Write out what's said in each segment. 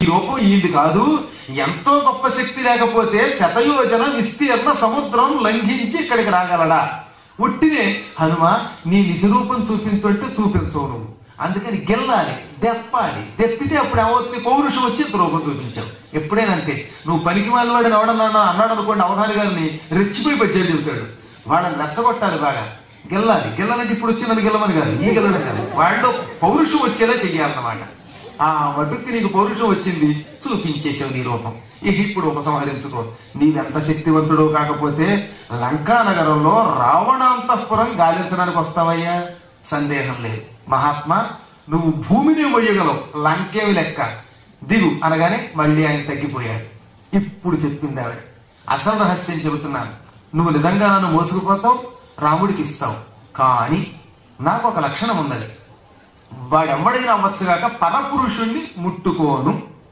రూపం ఈది కాదు ఎంతో గొప్ప శక్తి లేకపోతే శతయోజన విస్తీర్ణ సముద్రం లంఘించి ఇక్కడికి రాగలడా ఉట్టినే హనుమ నీ నిజ రూపం చూపించంటే చూపించవు నువ్వు అందుకని గెల్లాలి దెప్పాలి దెప్పితే అప్పుడు ఏమవుతుంది పౌరుషం వచ్చి ఇంత రూపం చూపించావు ఎప్పుడైనా అంతే నువ్వు పనికి వాడిని ఎవడన్నా అన్నాడు అనుకోండి అవధాని గారిని రెచ్చిపోయి పచ్చేది చెబుతాడు వాళ్ళని రెచ్చగొట్టాలి బాగా గెల్లాలి గెల్లాలంటే ఇప్పుడు వచ్చి నన్ను గెలవని కాదు ఈ గెలవడం కాదు వాళ్ళు పౌరుషం వచ్చేలా చెయ్యాలన్నమాట ఆ మటుక్కి నీకు పౌరుషం వచ్చింది చూపించేసావు నీ రూపం ఇక ఇప్పుడు ఉపసంహరించుకో నీవెంత శక్తివంతుడు కాకపోతే లంకా నగరంలో రావణాంతఃపురం గాలించడానికి వస్తావయ్యా సందేహం లేదు మహాత్మా నువ్వు భూమిని మొయ్యగలవు లంకేవి లెక్క దిగు అనగానే మళ్ళీ ఆయన తగ్గిపోయాడు ఇప్పుడు చెప్పింది ఆవిడ అసలు రహస్యం చెబుతున్నాను నువ్వు నిజంగా నన్ను మోసుకుపోతావు రాముడికి ఇస్తావు కానీ నాకు ఒక లక్షణం ఉన్నది వాడెవ్వడికి అవ్వచ్చుగాక పరపురుషుణ్ణి ముట్టుకోను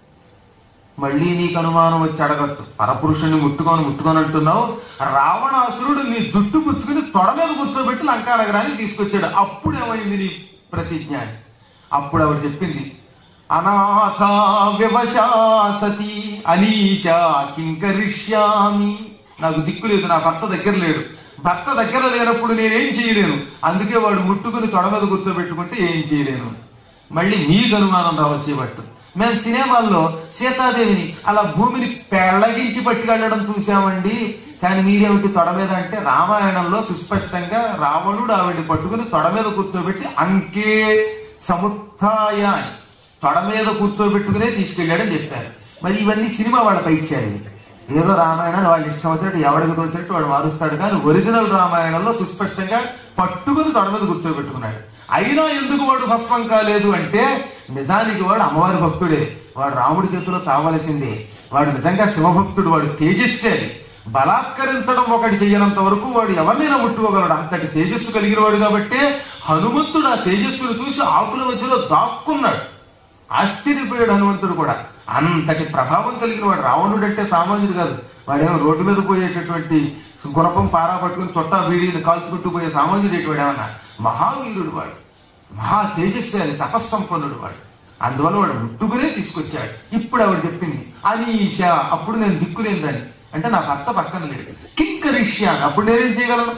మళ్ళీ నీకు అనుమానం వచ్చి అడగచ్చు పరపురుషుణ్ణి ముట్టుకోను ముట్టుకోను అంటున్నావు రావణాసురుడు నీ జుట్టు పుచ్చుకుని తొడ మీద కూర్చోబెట్టి లంకా నగరానికి తీసుకొచ్చాడు అప్పుడు ఏమైంది నీ ప్రతిజ్ఞ అని. అప్పుడు ఆవిడ చెప్పింది అనాథ వ్యవశాసతి అనీషా కింకరిష్యామి నాకు దిక్కు లేదు నా భర్త దగ్గర లేడు భర్త దగ్గర లేనప్పుడు నేనేం చేయలేను అందుకే వాడు ముట్టుకుని తొడ మీద కూర్చోబెట్టుకుంటే ఏం చేయలేను మళ్ళీ నీకు అనుమానం రావచ్చు బట్టు మేము సినిమాల్లో సీతాదేవిని అలా భూమిని పెళ్లగించి పట్టుకెళ్ళడం చూసామండి కానీ మీరేమిటి తొడ మీద అంటే రామాయణంలో సుస్పష్టంగా రావణుడు ఆవిడ్ని పట్టుకుని తొడ మీద కూర్చోబెట్టి అంకే సముత్థాయ అని తొడ మీద కూర్చోబెట్టుకునే తీసుకెళ్ళాడని చెప్పారు మరి ఇవన్నీ సినిమా వాళ్ళపై ఇచ్చారు ఏదో రామాయణాన్ని వాళ్ళు ఇష్టం వచ్చినట్టు ఎవడికి తోచినట్టు వాడు మారుస్తాడు కానీ ఒరిజినల్ రామాయణంలో సుస్పష్టంగా పట్టుకుని తొడ మీద కూర్చోబెట్టుకున్నాడు అయినా ఎందుకు వాడు భస్మం కాలేదు అంటే నిజానికి వాడు అమ్మవారి భక్తుడే వాడు రాముడి చేతిలో చావలసిందే వాడు నిజంగా శివభక్తుడు వాడు తేజస్సేది బలాత్కరించడం ఒకటి చెయ్యనంత వరకు వాడు ఎవరినైనా ముట్టుకోగలడు అంతటి తేజస్సు కలిగిన వాడు కాబట్టి హనుమంతుడు ఆ తేజస్సును చూసి ఆకుల మధ్యలో దాక్కున్నాడు ఆశ్చర్యపోయాడు హనుమంతుడు కూడా అంతటి ప్రభావం కలిగిన వాడు రావణుడు అంటే సామాన్యుడు కాదు వాడేమో రోడ్డు మీద పోయేటటువంటి గుణపం పారా పట్టుకుని చుట్టా బీడీని కాల్చుకుంటూ పోయే సామాన్యుడు వాడు ఏమన్నా మహావీరుడు వాడు మహా తేజస్వి తపస్సంపన్నుడు వాడు అందువల్ల వాడు ముట్టుకునే తీసుకొచ్చాడు ఇప్పుడు ఆవిడ చెప్పింది అనీష అప్పుడు నేను దిక్కులేందని అంటే నా భర్త పక్కన లేడు కింకరిష్యాన్ అప్పుడు నేనేం చేయగలను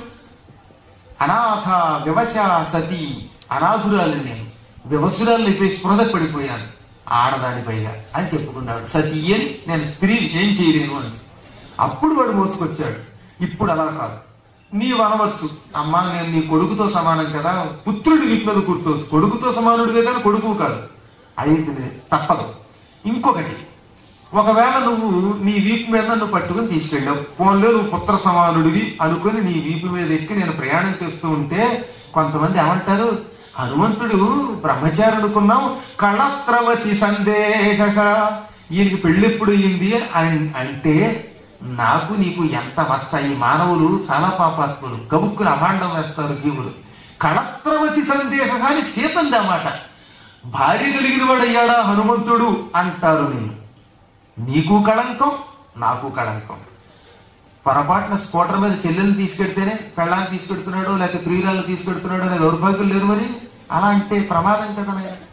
అనాథ వ్యవశ సతి అనాథురాలు నేను వ్యవసురాలు అయిపోయి స్పృహ పడిపోయాను ఆడదాని పైగా అని చెప్పుకున్నాడు సతి అని నేను స్త్రీ ఏం చేయలేను అని అప్పుడు వాడు మోసుకొచ్చాడు ఇప్పుడు అలా కాదు నీవు అనవచ్చు అమ్మా నేను నీ కొడుకుతో సమానం కదా పుత్రుడి వీటి మీద కూర్చోవచ్చు కొడుకుతో సమానుడివే కానీ కొడుకు కాదు అయితే తప్పదు ఇంకొకటి ఒకవేళ నువ్వు నీ వీపు మీద నన్ను పట్టుకుని తీసుకెళ్ళావు ఫోన్లో నువ్వు పుత్ర సమానుడివి అనుకుని నీ వీపు మీద ఎక్కి నేను ప్రయాణం చేస్తూ ఉంటే కొంతమంది ఏమంటారు హనుమంతుడు బ్రహ్మచారి అనుకున్నాం కళత్రవతి సందేహ ఈయనకి పెళ్ళెప్పుడు అయింది అని అంటే నాకు నీకు ఎంత మచ్చ ఈ మానవులు చాలా పాపాత్ములు గబుక్కులు అభాండం వేస్తారు జీవులు కళత్రవతి సందేహ అని సీతంది అన్నమాట భార్య కలిగిన వాడయ్యాడా హనుమంతుడు అంటారు నేను నీకు కళంకం నాకు కళంకం పొరపాటున స్కూటర్ మీద చెల్లెలు తీసుకెడితేనే పెళ్ళాన్ని తీసుకెడుతున్నాడు లేకపోతే ప్రియురాలు తీసుకెడుతున్నాడు అనే దౌర్భాగ్యం లేదు మరి అలా అంటే ప్రమాదం కదా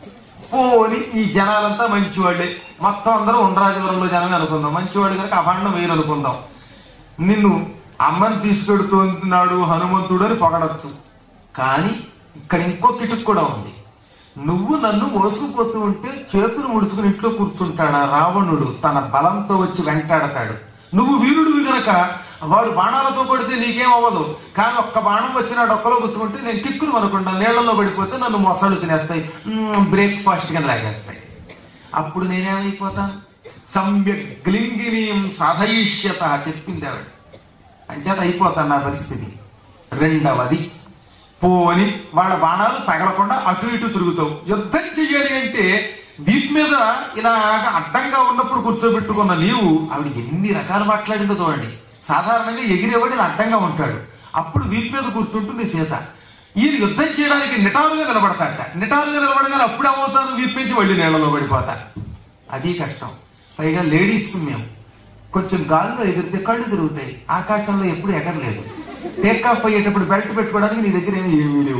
పోని ఈ జనాలంతా మంచివాళ్ళే మొత్తం అందరూ ఉండరాజవరంలో జనం అనుకుందాం మంచివాళ్ళు కనుక అభాండం వేరు అనుకుందాం నిన్ను అమ్మని తీసుకెడుతున్నాడు హనుమంతుడు అని పొగడచ్చు కానీ ఇక్కడ ఇంకో కిటుకు కూడా ఉంది నువ్వు నన్ను మోసుకుపోతూ ఉంటే చేతులు ముడుచుకుని ఇంట్లో కూర్చుంటాడా రావణుడు తన బలంతో వచ్చి వెంటాడతాడు నువ్వు వీరుడివి గనక వాడు బాణాలతో కొడితే నీకేం అవ్వదు కానీ ఒక్క బాణం వచ్చిన డొక్కలో గుచ్చుకుంటే నేను కిక్కును అనుకుంటా నీళ్లలో పడిపోతే నన్ను మొసళ్ళు తినేస్తాయి బ్రేక్ఫాస్ట్ కింద లాగేస్తాయి అప్పుడు నేనేమైపోతాను సమ్యక్ గ్లింగినీయం సాధయిష్యత చెప్పింది ఆవిడ అంచేత అయిపోతాను నా పరిస్థితి రెండవది పోని వాళ్ళ బాణాలు తగలకుండా అటు ఇటు తిరుగుతావు యుద్ధం చెయ్యాలి అంటే వీటి మీద ఇలా అడ్డంగా ఉన్నప్పుడు కూర్చోబెట్టుకున్న నీవు ఆవిడ ఎన్ని రకాలు మాట్లాడిందో చూడండి సాధారణంగా ఎగిరేవాడు ఇలా అడ్డంగా ఉంటాడు అప్పుడు వీటి మీద కూర్చుంటుంది సీత ఈయన యుద్ధం చేయడానికి నిటారుగా నిలబడతాట నిటారుగా నిలబడగానే అప్పుడు ఏమవుతాను వీపించి మళ్ళీ నీళ్లలో పడిపోతా అది కష్టం పైగా లేడీస్ మేము కొంచెం గాల్లో ఎగిరితే కళ్ళు తిరుగుతాయి ఆకాశంలో ఎప్పుడు ఎగరలేదు టేక్ ఆఫ్ అయ్యేటప్పుడు బెల్ట్ పెట్టుకోవడానికి నీ దగ్గర ఏమీ ఏమీ లేవు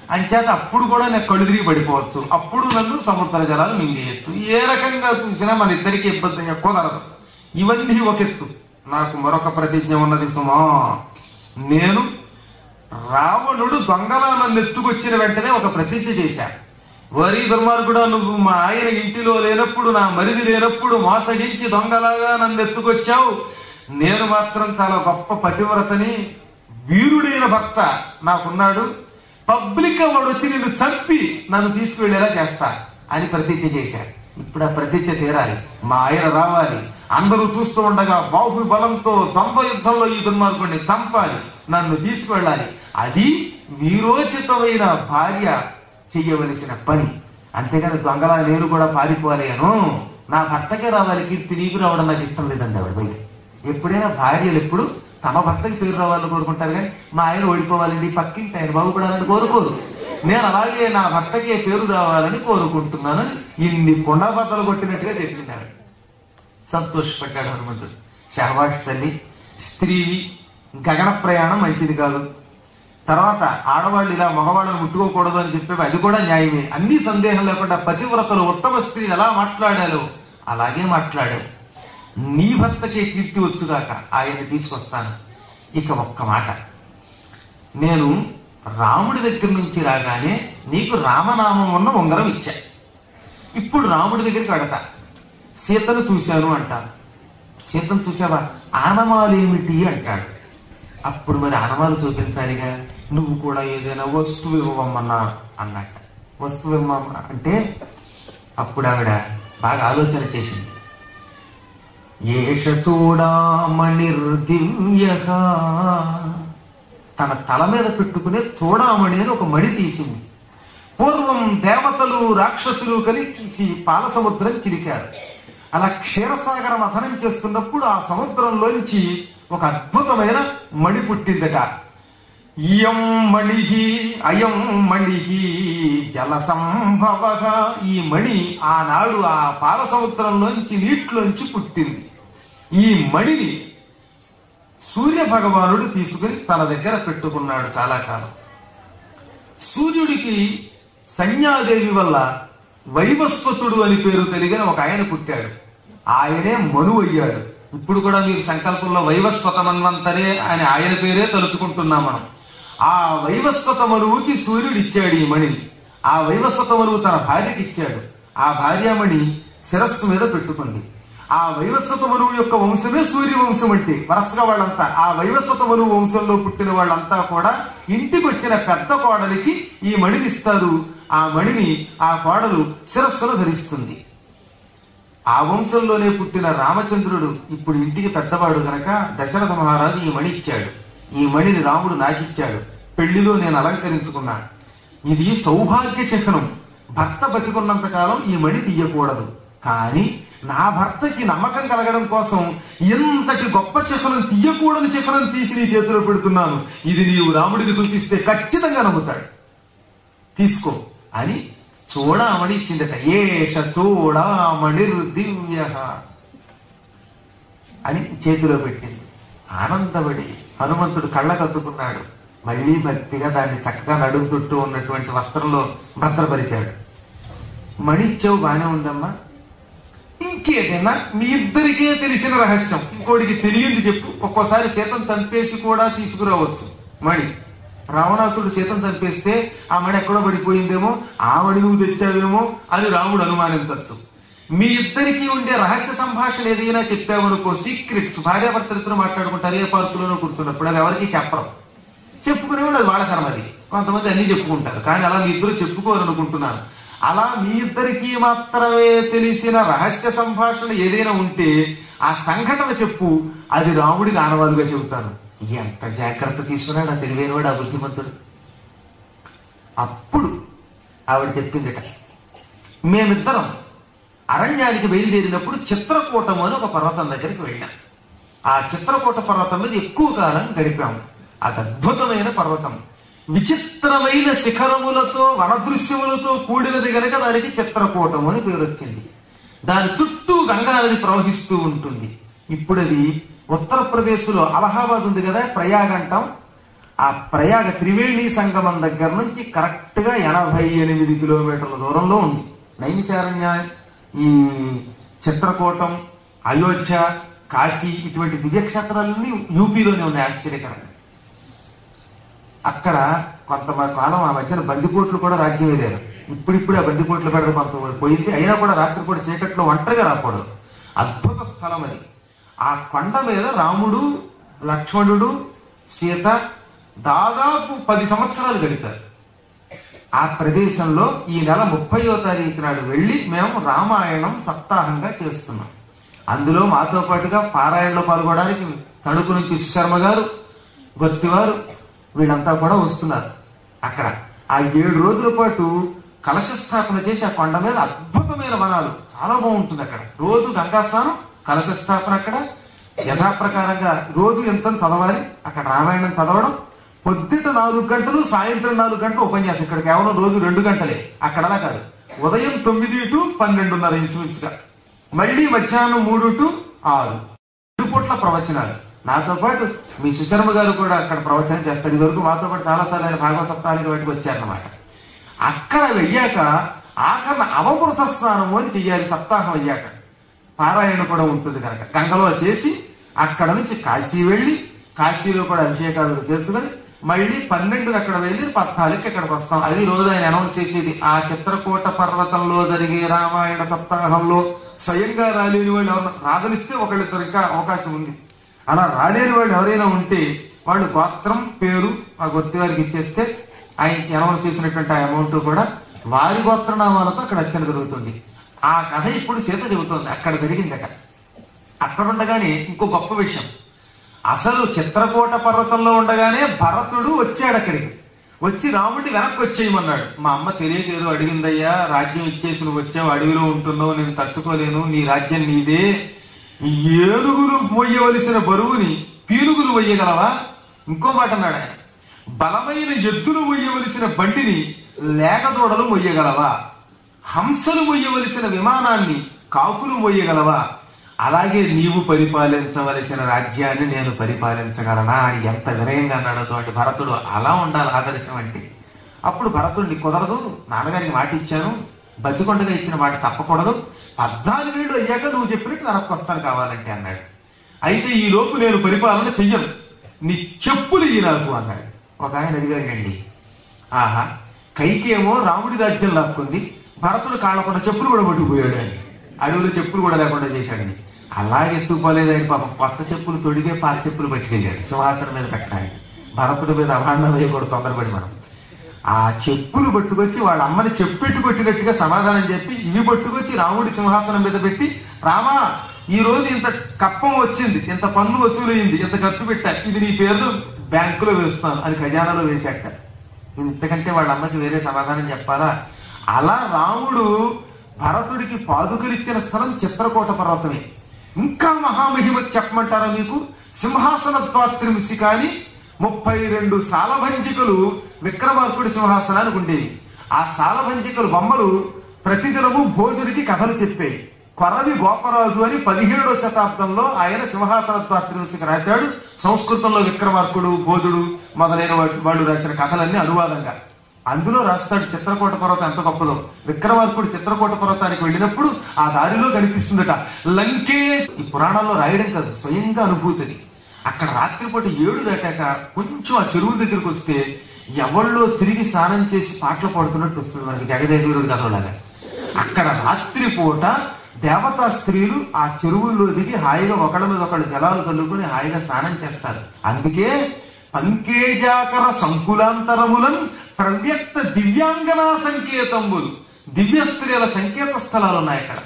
అంచేత అప్పుడు కూడా నేను కళ్ళు తిరిగి పడిపోవచ్చు అప్పుడు నన్ను సముద్ర జలాలు మింగేయచ్చు ఏ రకంగా చూసినా మన ఇద్దరికి ఇబ్బంది కుదరదు ఇవన్నీ ఒక ఎత్తు నాకు మరొక ప్రతిజ్ఞ ఉన్నది సుమా నేను రావణుడు దొంగలా నన్ను ఎత్తుకొచ్చిన వెంటనే ఒక ప్రతిజ్ఞ చేశాను వరి దుర్మార్గుడా నువ్వు మా ఆయన ఇంటిలో లేనప్పుడు నా మరిది లేనప్పుడు మోసగించి దొంగలాగా నన్ను ఎత్తుకొచ్చావు నేను మాత్రం చాలా గొప్ప పతివ్రతని వీరుడైన భర్త నాకున్నాడు పబ్లిక్ గా వాడు వచ్చి నిన్ను చంపి నన్ను తీసుకువెళ్ళేలా చేస్తా అని ప్రతిజ్ఞ చేశారు ఇప్పుడు ఆ ప్రతిజ్ఞ తీరాలి మా ఆయన రావాలి అందరూ చూస్తూ ఉండగా బాహు బలంతో దొంగ యుద్ధంలో ఈ దుర్మార్గుడిని చంపాలి నన్ను తీసుకువెళ్ళాలి అది వీరోచితమైన భార్య చెయ్యవలసిన పని అంతేగాని దొంగలా నేను కూడా పారిపోలేను నా భర్తకే రావాలి కీర్తి నీకు రావడం నాకు ఇష్టం లేదండి ఆవిడ బయట ఎప్పుడైనా భార్యలు ఎప్పుడు తమ భర్తకి పేరు రావాలని కోరుకుంటారు కానీ మా ఆయన ఓడిపోవాలండి పక్కింటి ఆయన బాగుపడాలని కోరుకోరు నేను అలాగే నా భర్తకే పేరు రావాలని కోరుకుంటున్నాను ఇన్ని కొండబద్దలు కొట్టినట్టుగా చెప్పింది ఆవిడ సంతోషపడ్డాడు హనుమంతుడు శహవాష్ తల్లి స్త్రీవి గగన ప్రయాణం మంచిది కాదు తర్వాత ఆడవాళ్ళు ఇలా మగవాళ్ళని ముట్టుకోకూడదు అని చెప్పేవి అది కూడా న్యాయమే అన్ని సందేహం లేకుండా పతివ్రతలు ఉత్తమ స్త్రీని ఎలా మాట్లాడాలో అలాగే మాట్లాడావు నీ భర్తకే కీర్తి వచ్చుగాక ఆయన తీసుకొస్తాను ఇక ఒక్క మాట నేను రాముడి దగ్గర నుంచి రాగానే నీకు రామనామం ఉన్న ఉంగరం ఇచ్చా ఇప్పుడు రాముడి దగ్గరికి వెడతా సీతను చూశాను అంటాను సీతను చూసావా ఆనమాలేమిటి అంటాడు అప్పుడు మరి ఆనమాలు చూపించాలిగా నువ్వు కూడా ఏదైనా వస్తువు ఇవ్వమన్నా అన్నట్ట వస్తువు ఇవ్వమన్నా అంటే అప్పుడు ఆవిడ బాగా ఆలోచన చేసింది ఏష చూడామణిర్దివ్య తన తల మీద పెట్టుకునే చూడామణి అని ఒక మణి తీసింది పూర్వం దేవతలు రాక్షసులు కలిసి పాల సముద్రం చిలికారు అలా క్షీరసాగర మథనం చేస్తున్నప్పుడు ఆ సముద్రంలోంచి ఒక అద్భుతమైన మణి పుట్టిందట ఇయం మణిహి అయం మణిహి జల సంభవగా ఈ మణి ఆనాడు ఆ పాల సముద్రంలోంచి నీటిలోంచి పుట్టింది ఈ మణిని సూర్య భగవానుడు తీసుకుని తన దగ్గర పెట్టుకున్నాడు చాలా కాలం సూర్యుడికి సంజ్ఞాదేవి వల్ల వైవస్వతుడు అని పేరు కలిగిన ఒక ఆయన పుట్టాడు ఆయనే మను అయ్యాడు ఇప్పుడు కూడా మీరు సంకల్పంలో వైవస్వత మన్వంతరే అని ఆయన పేరే తలుచుకుంటున్నాం మనం ఆ వైవస్వత మనువుకి సూర్యుడు ఇచ్చాడు ఈ మణిని ఆ వైవస్వత మనువు తన భార్యకి ఇచ్చాడు ఆ భార్యామణి శిరస్సు మీద పెట్టుకుంది ఆ వైవస్వత మనువు యొక్క వంశమే సూర్య వంశం అంటే వరసగా వాళ్ళంతా ఆ వైవస్వత మనువు వంశంలో పుట్టిన వాళ్ళంతా కూడా ఇంటికి వచ్చిన పెద్ద కోడలికి ఈ మణిని ఇస్తారు ఆ మణిని ఆ కోడలు శిరస్సును ధరిస్తుంది ఆ వంశంలోనే పుట్టిన రామచంద్రుడు ఇప్పుడు ఇంటికి పెద్దవాడు గనక దశరథ మహారాజు ఈ మణి ఇచ్చాడు ఈ మణిని రాముడు నాకిచ్చాడు పెళ్లిలో నేను అలంకరించుకున్నా ఇది సౌభాగ్య చిహ్నం భర్త బతికున్నంత కాలం ఈ మణి తీయకూడదు కానీ నా భర్తకి నమ్మకం కలగడం కోసం ఎంతటి గొప్ప చిహ్నం తీయకూడని చిహ్నం తీసి నీ చేతిలో పెడుతున్నాను ఇది నీవు రాముడికి చూపిస్తే ఖచ్చితంగా నమ్ముతాడు తీసుకో అని చూడమని ఇచ్చిందట ఏష చూడమణి దివ్య అని చేతిలో పెట్టింది ఆనందపడి హనుమంతుడు కళ్ళకత్తుకున్నాడు మళ్ళీ భక్తిగా దాన్ని చక్కగా నడుము చుట్టూ ఉన్నటువంటి వస్త్రంలో భద్రపరిచాడు మణి ఇచ్చావు బానే ఉందమ్మా ఇంకేదైనా మీ ఇద్దరికే తెలిసిన రహస్యం ఇంకోటికి తెలియంది చెప్పు ఒక్కోసారి సీతను చంపేసి కూడా తీసుకురావచ్చు మణి రావణాసుడు సీతను చంపేస్తే ఆ మణి ఎక్కడో పడిపోయిందేమో ఆ మణి నువ్వు తెచ్చావేమో అని రాముడు అనుమానించవచ్చు మీ ఇద్దరికి ఉండే రహస్య సంభాషణ ఏదైనా చెప్పావనుకో సీక్రెట్స్ భార్యాభర్తలతో మాట్లాడుకుంటారు ఏ పార్కులోనో కూర్చున్నప్పుడు అది ఎవరికి చెప్పరు చెప్పుకునేవాడు అది వాళ్ళ కర్మది కొంతమంది అన్ని చెప్పుకుంటారు కానీ అలా మీ ఇద్దరు చెప్పుకోవాలనుకుంటున్నాను అలా మీ ఇద్దరికి మాత్రమే తెలిసిన రహస్య సంభాషణ ఏదైనా ఉంటే ఆ సంఘటన చెప్పు అది రాముడికి ఆనవాలుగా చెబుతాను ఎంత జాగ్రత్త తీసుకున్నాడు ఆ తెలివైనవాడు ఆ బుద్ధిమంతుడు అప్పుడు ఆవిడ చెప్పిందిట మేమిద్దరం అరణ్యానికి బయలుదేరినప్పుడు చిత్రకూటము అని ఒక పర్వతం దగ్గరికి వెళ్ళాం ఆ చిత్రకూట పర్వతం మీద ఎక్కువ కాలం గడిపాము అది అద్భుతమైన పర్వతం విచిత్రమైన శిఖరములతో వనదృశ్యములతో కూడినది గనక దానికి చిత్రకూటము అని పేరు వచ్చింది దాని చుట్టూ గంగా నది ప్రవహిస్తూ ఉంటుంది ఇప్పుడు అది ఉత్తరప్రదేశ్ లో అలహాబాద్ ఉంది కదా ప్రయాగ్ అంటాం ఆ ప్రయాగ త్రివేణి సంగమం దగ్గర నుంచి కరెక్ట్ గా ఎనభై ఎనిమిది కిలోమీటర్ల దూరంలో ఉంది నైమిశారణ్య ఈ చిత్రకూటం అయోధ్య కాశీ ఇటువంటి దివ్యక్షేత్రాలన్నీ యూపీలోనే ఉన్నాయి ఆశ్చర్యకరంగా అక్కడ కొంత కాలం ఆ మధ్యన బందిపోట్లు కూడా రాజ్యం వెళ్ళారు ఇప్పుడిప్పుడు ఆ బందిపోట్లు కూడా కొంత పోయింది అయినా కూడా రాత్రిపూట చీకట్లో ఒంటరిగా రాకూడదు అద్భుత స్థలం అది ఆ కొండ మీద రాముడు లక్ష్మణుడు సీత దాదాపు పది సంవత్సరాలు గడిపారు ఆ ప్రదేశంలో ఈ నెల ముప్పయో తారీఖు నాడు వెళ్లి మేము రామాయణం సప్తాహంగా చేస్తున్నాం అందులో మాతో పాటుగా పారాయణలో పాల్గొనడానికి తణుకు నుంచి శర్మ గారు గొర్తివారు వీళ్ళంతా కూడా వస్తున్నారు అక్కడ ఆ ఏడు రోజుల పాటు కలశ స్థాపన చేసి ఆ కొండ మీద అద్భుతమైన వనాలు చాలా బాగుంటుంది అక్కడ రోజు గంగా స్నానం కలశ స్థాపన అక్కడ యథాప్రకారంగా రోజు ఎంత చదవాలి అక్కడ రామాయణం చదవడం పొద్దుట నాలుగు గంటలు సాయంత్రం నాలుగు గంటలు ఉపన్యాసం ఇక్కడ కేవలం రోజు రెండు గంటలే అక్కడ అలా కాదు ఉదయం తొమ్మిది టు పన్నెండున్నర ఇంచుమించుగా మళ్ళీ మధ్యాహ్నం మూడు టు ఆరు రెండు పూట్ల ప్రవచనాలు నాతో పాటు మీ సుశర్మ గారు కూడా అక్కడ ప్రవచనం చేస్తారు ఇదివరకు మాతో పాటు చాలా సార్లు ఆయన భాగవత సప్తాహానికి బయటకు వచ్చారన్నమాట అక్కడ వెళ్ళాక ఆఖరణ అవమృత స్నానము అని చెయ్యాలి సప్తాహం అయ్యాక పారాయణ కూడా ఉంటుంది కనుక గంగలో చేసి అక్కడ నుంచి కాశీ వెళ్ళి కాశీలో కూడా అభిషేకాలు చేసుకుని మళ్ళీ పన్నెండుకి అక్కడ వెళ్ళి పద్నాలుగుకి ఇక్కడికి వస్తాం అది రోజు ఆయన అనౌన్స్ చేసేది ఆ చిత్రకూట పర్వతంలో జరిగే రామాయణ సప్తాహంలో స్వయంగా రాలేని వాళ్ళు ఎవరు రాగలిస్తే ఒకళ్ళిద్దరు ఇంకా అవకాశం ఉంది అలా రాలేని వాళ్ళు ఎవరైనా ఉంటే వాళ్ళు గోత్రం పేరు ఆ గొత్తి వారికి ఇచ్చేస్తే ఆయనకి అనౌన్స్ చేసినటువంటి ఆ అమౌంట్ కూడా వారి గోత్రనామాలతో అక్కడ అర్చన జరుగుతుంది ఆ కథ ఇప్పుడు సీత చెబుతోంది అక్కడ జరిగింది అక్కడ అక్కడ ఉండగానే ఇంకో గొప్ప విషయం అసలు చిత్రకూట పర్వతంలో ఉండగానే భరతుడు వచ్చాడు అక్కడికి వచ్చి రాముడిని వెనక్కి వచ్చేయమన్నాడు మా అమ్మ తెలియక ఏదో అడిగిందయ్యా రాజ్యం ఇచ్చేసి నువ్వు వచ్చావు అడవిలో ఉంటున్నావు నేను తట్టుకోలేను నీ రాజ్యం నీదే ఈ ఏనుగులు మొయ్యవలసిన బరువుని పీనుగులు మొయ్యగలవా ఇంకో మాట అన్నాడు ఆయన బలమైన ఎద్దులు మొయ్యవలసిన బండిని లేకదోడలు మొయ్యగలవా హంసలు మొయ్యవలసిన విమానాన్ని కాకులు మొయ్యగలవా అలాగే నీవు పరిపాలించవలసిన రాజ్యాన్ని నేను పరిపాలించగలనా అని ఎంత వినయంగా అన్నాడు అటువంటి భరతుడు అలా ఉండాలి ఆదర్శం అంటే అప్పుడు భరతుడిని కుదరదు నాన్నగారికి మాట ఇచ్చాను బతికొండగా ఇచ్చిన మాట తప్పకూడదు పద్నాలుగేళ్ళు అయ్యాక నువ్వు చెప్పినట్టు వెనక్కి వస్తాను కావాలంటే అన్నాడు అయితే ఈ లోపు నేను పరిపాలన చెయ్యను నీ చెప్పులు ఈ నాకు అన్నాడు ఒక ఆయన అడిగాడండి ఆహా కైకేమో రాముడి రాజ్యం లాక్కుంది భరతుడు కాళ్ళకుండా చెప్పులు కూడా పట్టుకుపోయాడు అని అడవిలో చెప్పులు కూడా లేకుండా చేశాడని అలాగే ఎత్తుకోలేదు ఆయన పాపం కొత్త చెప్పులు తొడిగే పాత చెప్పులు పట్టుకెళ్ళాడు సింహాసనం మీద పెట్టడానికి భరతుడి మీద అభాండం వేయకూడదు తొందరపడి మనం ఆ చెప్పులు పట్టుకొచ్చి వాళ్ళ అమ్మని చెప్పెట్టు కొట్టినట్టుగా సమాధానం చెప్పి ఇవి పట్టుకొచ్చి రాముడి సింహాసనం మీద పెట్టి రామా ఈ రోజు ఇంత కప్పం వచ్చింది ఇంత పన్ను వసూలైంది ఇంత ఖర్చు పెట్టా ఇది నీ పేరు బ్యాంకులో వేస్తాను అని ఖజానాలో వేశాక ఇంతకంటే వాళ్ళ అమ్మకి వేరే సమాధానం చెప్పాలా అలా రాముడు భరతుడికి పాదుకలిచ్చిన స్థలం చిత్రకూట పర్వతమే ఇంకా మహామహిమ చెప్పమంటారా మీకు సింహాసన ద్వాత్రిమిసి కానీ ముప్పై రెండు సాలభంజికలు విక్రమార్కుడి సింహాసనానికి ఉండేవి ఆ సాలభంజికలు బొమ్మలు ప్రతిదినము భోజుడికి కథలు చెప్పేవి కొరవి గోపరాజు అని పదిహేడో శతాబ్దంలో ఆయన సింహాసన ద్వాత్రిమిసికి రాశాడు సంస్కృతంలో విక్రమార్కుడు బోధుడు మొదలైన వా- వాళ్ళు రాసిన కథలన్నీ అనువాదంగా అందులో రాస్తాడు చిత్రకూట పర్వతం ఎంత గొప్పదో విక్రమార్కుడు చిత్రకూట పర్వతానికి వెళ్ళినప్పుడు ఆ దారిలో కనిపిస్తుందట లంకేష్ ఈ పురాణాల్లో రాయడం కాదు స్వయంగా అనుభూతిది అక్కడ రాత్రిపూట ఏడు దాటాక కొంచెం ఆ చెరువు దగ్గరికి వస్తే ఎవళ్ళో తిరిగి స్నానం చేసి పాటలు పాడుతున్నట్టు వస్తుంది మనకి జగదేవుడు కథలాగా అక్కడ రాత్రిపూట దేవతా స్త్రీలు ఆ చెరువుల్లో దిగి హాయిగా ఒకళ్ళ మీద ఒకళ్ళు జలాలు చల్లుకుని హాయిగా స్నానం చేస్తారు అందుకే పంకేజాకర సంకులాంతరములను ప్రవ్యక్త దివ్యాంగనా సంకేతములు దివ్య స్త్రీల సంకేత స్థలాలు ఉన్నాయి అక్కడ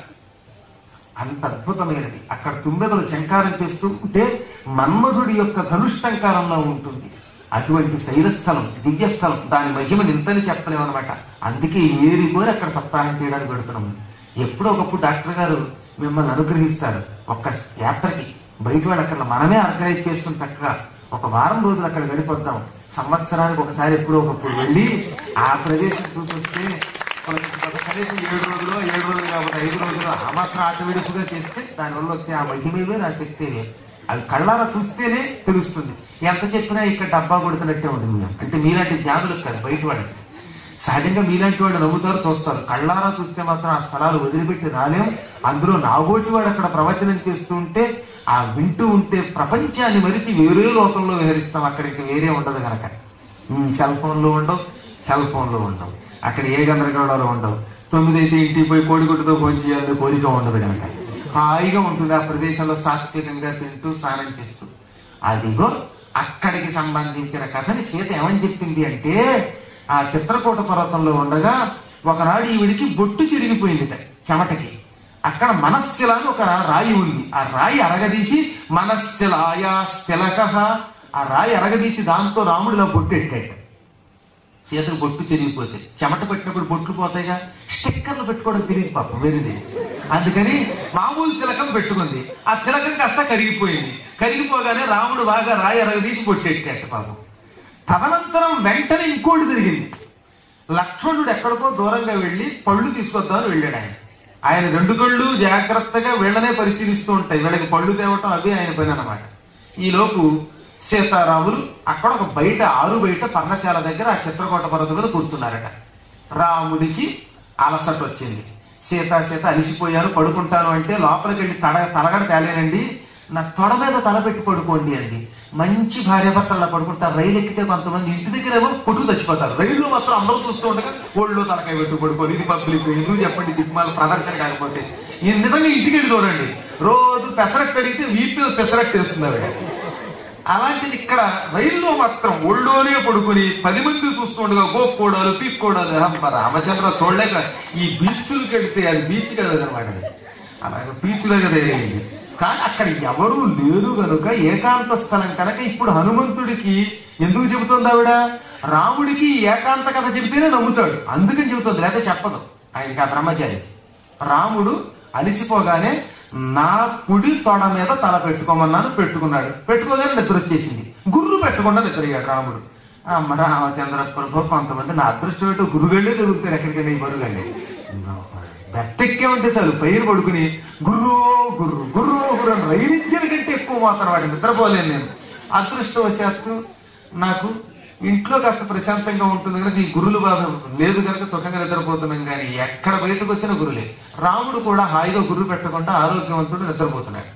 అంత అద్భుతమైనది అక్కడ తుమ్మెదలు చంకారం చేస్తూ ఉంటే మన్మధుడి యొక్క ధనుష్టంకారంలో ఉంటుంది అటువంటి శైలస్థలం దివ్యస్థలం దాని మహిమని ఇంతని చెప్పలేమన్నమాట అందుకే ఏరిపోయి అక్కడ సప్తాహం చేయడానికి పెడుతున్నాము ఎప్పుడో ఒకప్పుడు డాక్టర్ గారు మిమ్మల్ని అనుగ్రహిస్తారు ఒక్క యాత్రకి బయట వాళ్ళు అక్కడ మనమే ఆర్గనైజ్ చేసుకుని చక్కగా ఒక వారం రోజులు అక్కడ గడిపోద్దాం సంవత్సరానికి ఒకసారి ఎప్పుడో ఒకప్పుడు వెళ్ళి ఆ ప్రదేశం చూసి వస్తే మనకి కనీసం ఏడు రోజులు ఏడు రోజులు కాబట్టి ఐదు రోజులు ఆ మాత్రం ఆట విడుపుగా చేస్తే దానివల్ల వచ్చే ఆ మహిమే వేరు ఆ శక్తి వేరు అవి కళ్ళారా చూస్తేనే తెలుస్తుంది ఎంత చెప్పినా ఇక్కడ డబ్బా కొడుతున్నట్టే ఉంటుంది మేము. అంటే మీలాంటి జ్ఞానులకు కాదు బయట వాళ్ళకి సహజంగా మీలాంటి వాళ్ళు నవ్వుతారు చూస్తారు కళ్ళారా చూస్తే మాత్రం ఆ స్థలాలు వదిలిపెట్టి రాలేం అందులో నాగోటి వాడు అక్కడ ప్రవచనం చేస్తూ ఉంటే ఆ వింటూ ఉంటే ప్రపంచాన్ని మరిచి వేరే లోకంలో విహరిస్తాం అక్కడ ఇంకా వేరే ఉండదు కనుక సెల్ ఫోన్లు ఉండవు సెల్ ఫోన్లు ఉండవు అక్కడ ఏ గందరగోళాలు ఉండవు తొమ్మిది అయితే ఇంటికి పోయి కోడిగుడ్డుతో ఫోన్ చేయాలని కోరిక ఉండదు కనుక హాయిగా ఉంటుంది ఆ ప్రదేశంలో సాత్వికంగా తింటూ స్నానం చేస్తూ అదిగో అక్కడికి సంబంధించిన కథని సీత ఏమని చెప్పింది అంటే ఆ చిత్రకూట పర్వతంలో ఉండగా ఒకనాడు ఈవిడికి బొట్టు చిరిగిపోయింది చెమటకి అక్కడ మనస్శిల అని ఒక రాయి ఉంది ఆ రాయి అరగదీసి మనస్శిలాయా స్థిలక ఆ రాయి అరగదీసి దాంతో రాముడిలో బొట్టు ఎట్టాడు చేతులు బొట్టు తిరిగిపోతే చెమట పెట్టినప్పుడు బొట్లు పోతాయిగా స్టిక్కర్లు పెట్టుకోవడం తెలియదు పాపం వెరిది అందుకని మామూలు తిలకం పెట్టుకుంది ఆ తిలకం కాస్త కరిగిపోయింది కరిగిపోగానే రాముడు బాగా రాయి అరగదీసి బొట్టెట్టాడు పాపం తదనంతరం వెంటనే ఇంకోటి జరిగింది లక్ష్మణుడు ఎక్కడికో దూరంగా వెళ్లి పళ్ళు తీసుకొద్దామని వెళ్ళాడు ఆయన ఆయన రెండు కళ్ళు జాగ్రత్తగా వీళ్ళనే పరిశీలిస్తూ ఉంటాయి వీళ్ళకి పళ్ళు తేవటం అవి ఆయన పని అనమాట ఈలోపు సీతారాములు అక్కడ ఒక బయట ఆరు బయట పర్ణశాల దగ్గర ఆ చిత్రకోట పర్వతం మీద కూర్చున్నారట రాముడికి అలసట వచ్చింది సీత సీత అలిసిపోయాను పడుకుంటాను అంటే లోపలికి వెళ్ళి తడ తలగడ తేలేనండి నా తొడ మీద తల పెట్టి పడుకోండి అంది మంచి భార్య భర్తల్లో పడుకుంటారు రైలు ఎక్కితే కొంతమంది ఇంటి దగ్గర ఏమో కొట్టుకు చచ్చిపోతారు రైల్లో మాత్రం అందరూ చూస్తూ ఉండగా ఒళ్ళు తలకాయ పెట్టు పడుకోరు ఇది పబ్లిక్ ఎందుకు చెప్పండి దిగ్మాల ప్రదర్శన కాకపోతే ఈ నిజంగా ఇంటికి వెళ్ళి చూడండి రోజు పెసరట్టు అడిగితే వీపు మీద పెసరట్టు వేస్తున్నారు అలాంటిది ఇక్కడ రైల్లో మాత్రం ఒళ్ళోనే పడుకుని పది మంది చూస్తుండగా గోక్కోడాలు పీక్కోడాలు అమ్మ రామచంద్ర చూడలేక ఈ బీచ్లకు వెళ్తే అది బీచ్ కదా అనమాట అలాగే బీచ్ లాగా తయారైంది కానీ అక్కడ ఎవరూ లేరు కనుక ఏకాంత స్థలం కనుక ఇప్పుడు హనుమంతుడికి ఎందుకు చెబుతుంది ఆవిడ రాముడికి ఏకాంత కథ చెబితేనే నమ్ముతాడు అందుకని చెబుతుంది లేకపోతే చెప్పదు ఆయనకి ఆ బ్రహ్మచారి రాముడు అలిసిపోగానే నా కుడి తొడ మీద తల పెట్టుకోమన్నాను పెట్టుకున్నాడు పెట్టుకోగానే నిద్ర వచ్చేసింది గుర్రు పెట్టకుండా నిద్రయ్యాడు రాముడు అమ్మ రామచంద్ర ప్రభు కొంతమంది నా అదృష్టం ఏంటో గురుగళ్ళే తగులుతారు ఎక్కడికైనా ఈ బరుగండి బెట్టెక్కే ఉంటే చాలు పైరు పడుకుని గుర్రు గుర్రు గుర్రు గుర్రు అని రైలించిన కంటే ఎక్కువ మాత్రం వాడిని నిద్రపోలేను నేను అదృష్టవశాత్తు నాకు ఇంట్లో కాస్త ప్రశాంతంగా ఉంటుంది కనుక ఈ గురులు బాధ లేదు కనుక సుఖంగా నిద్రపోతున్నాం కానీ ఎక్కడ బయటకు వచ్చిన గురులే రాముడు కూడా హాయిగా గుర్రు పెట్టకుండా ఆరోగ్యవంతుడు నిద్రపోతున్నాడు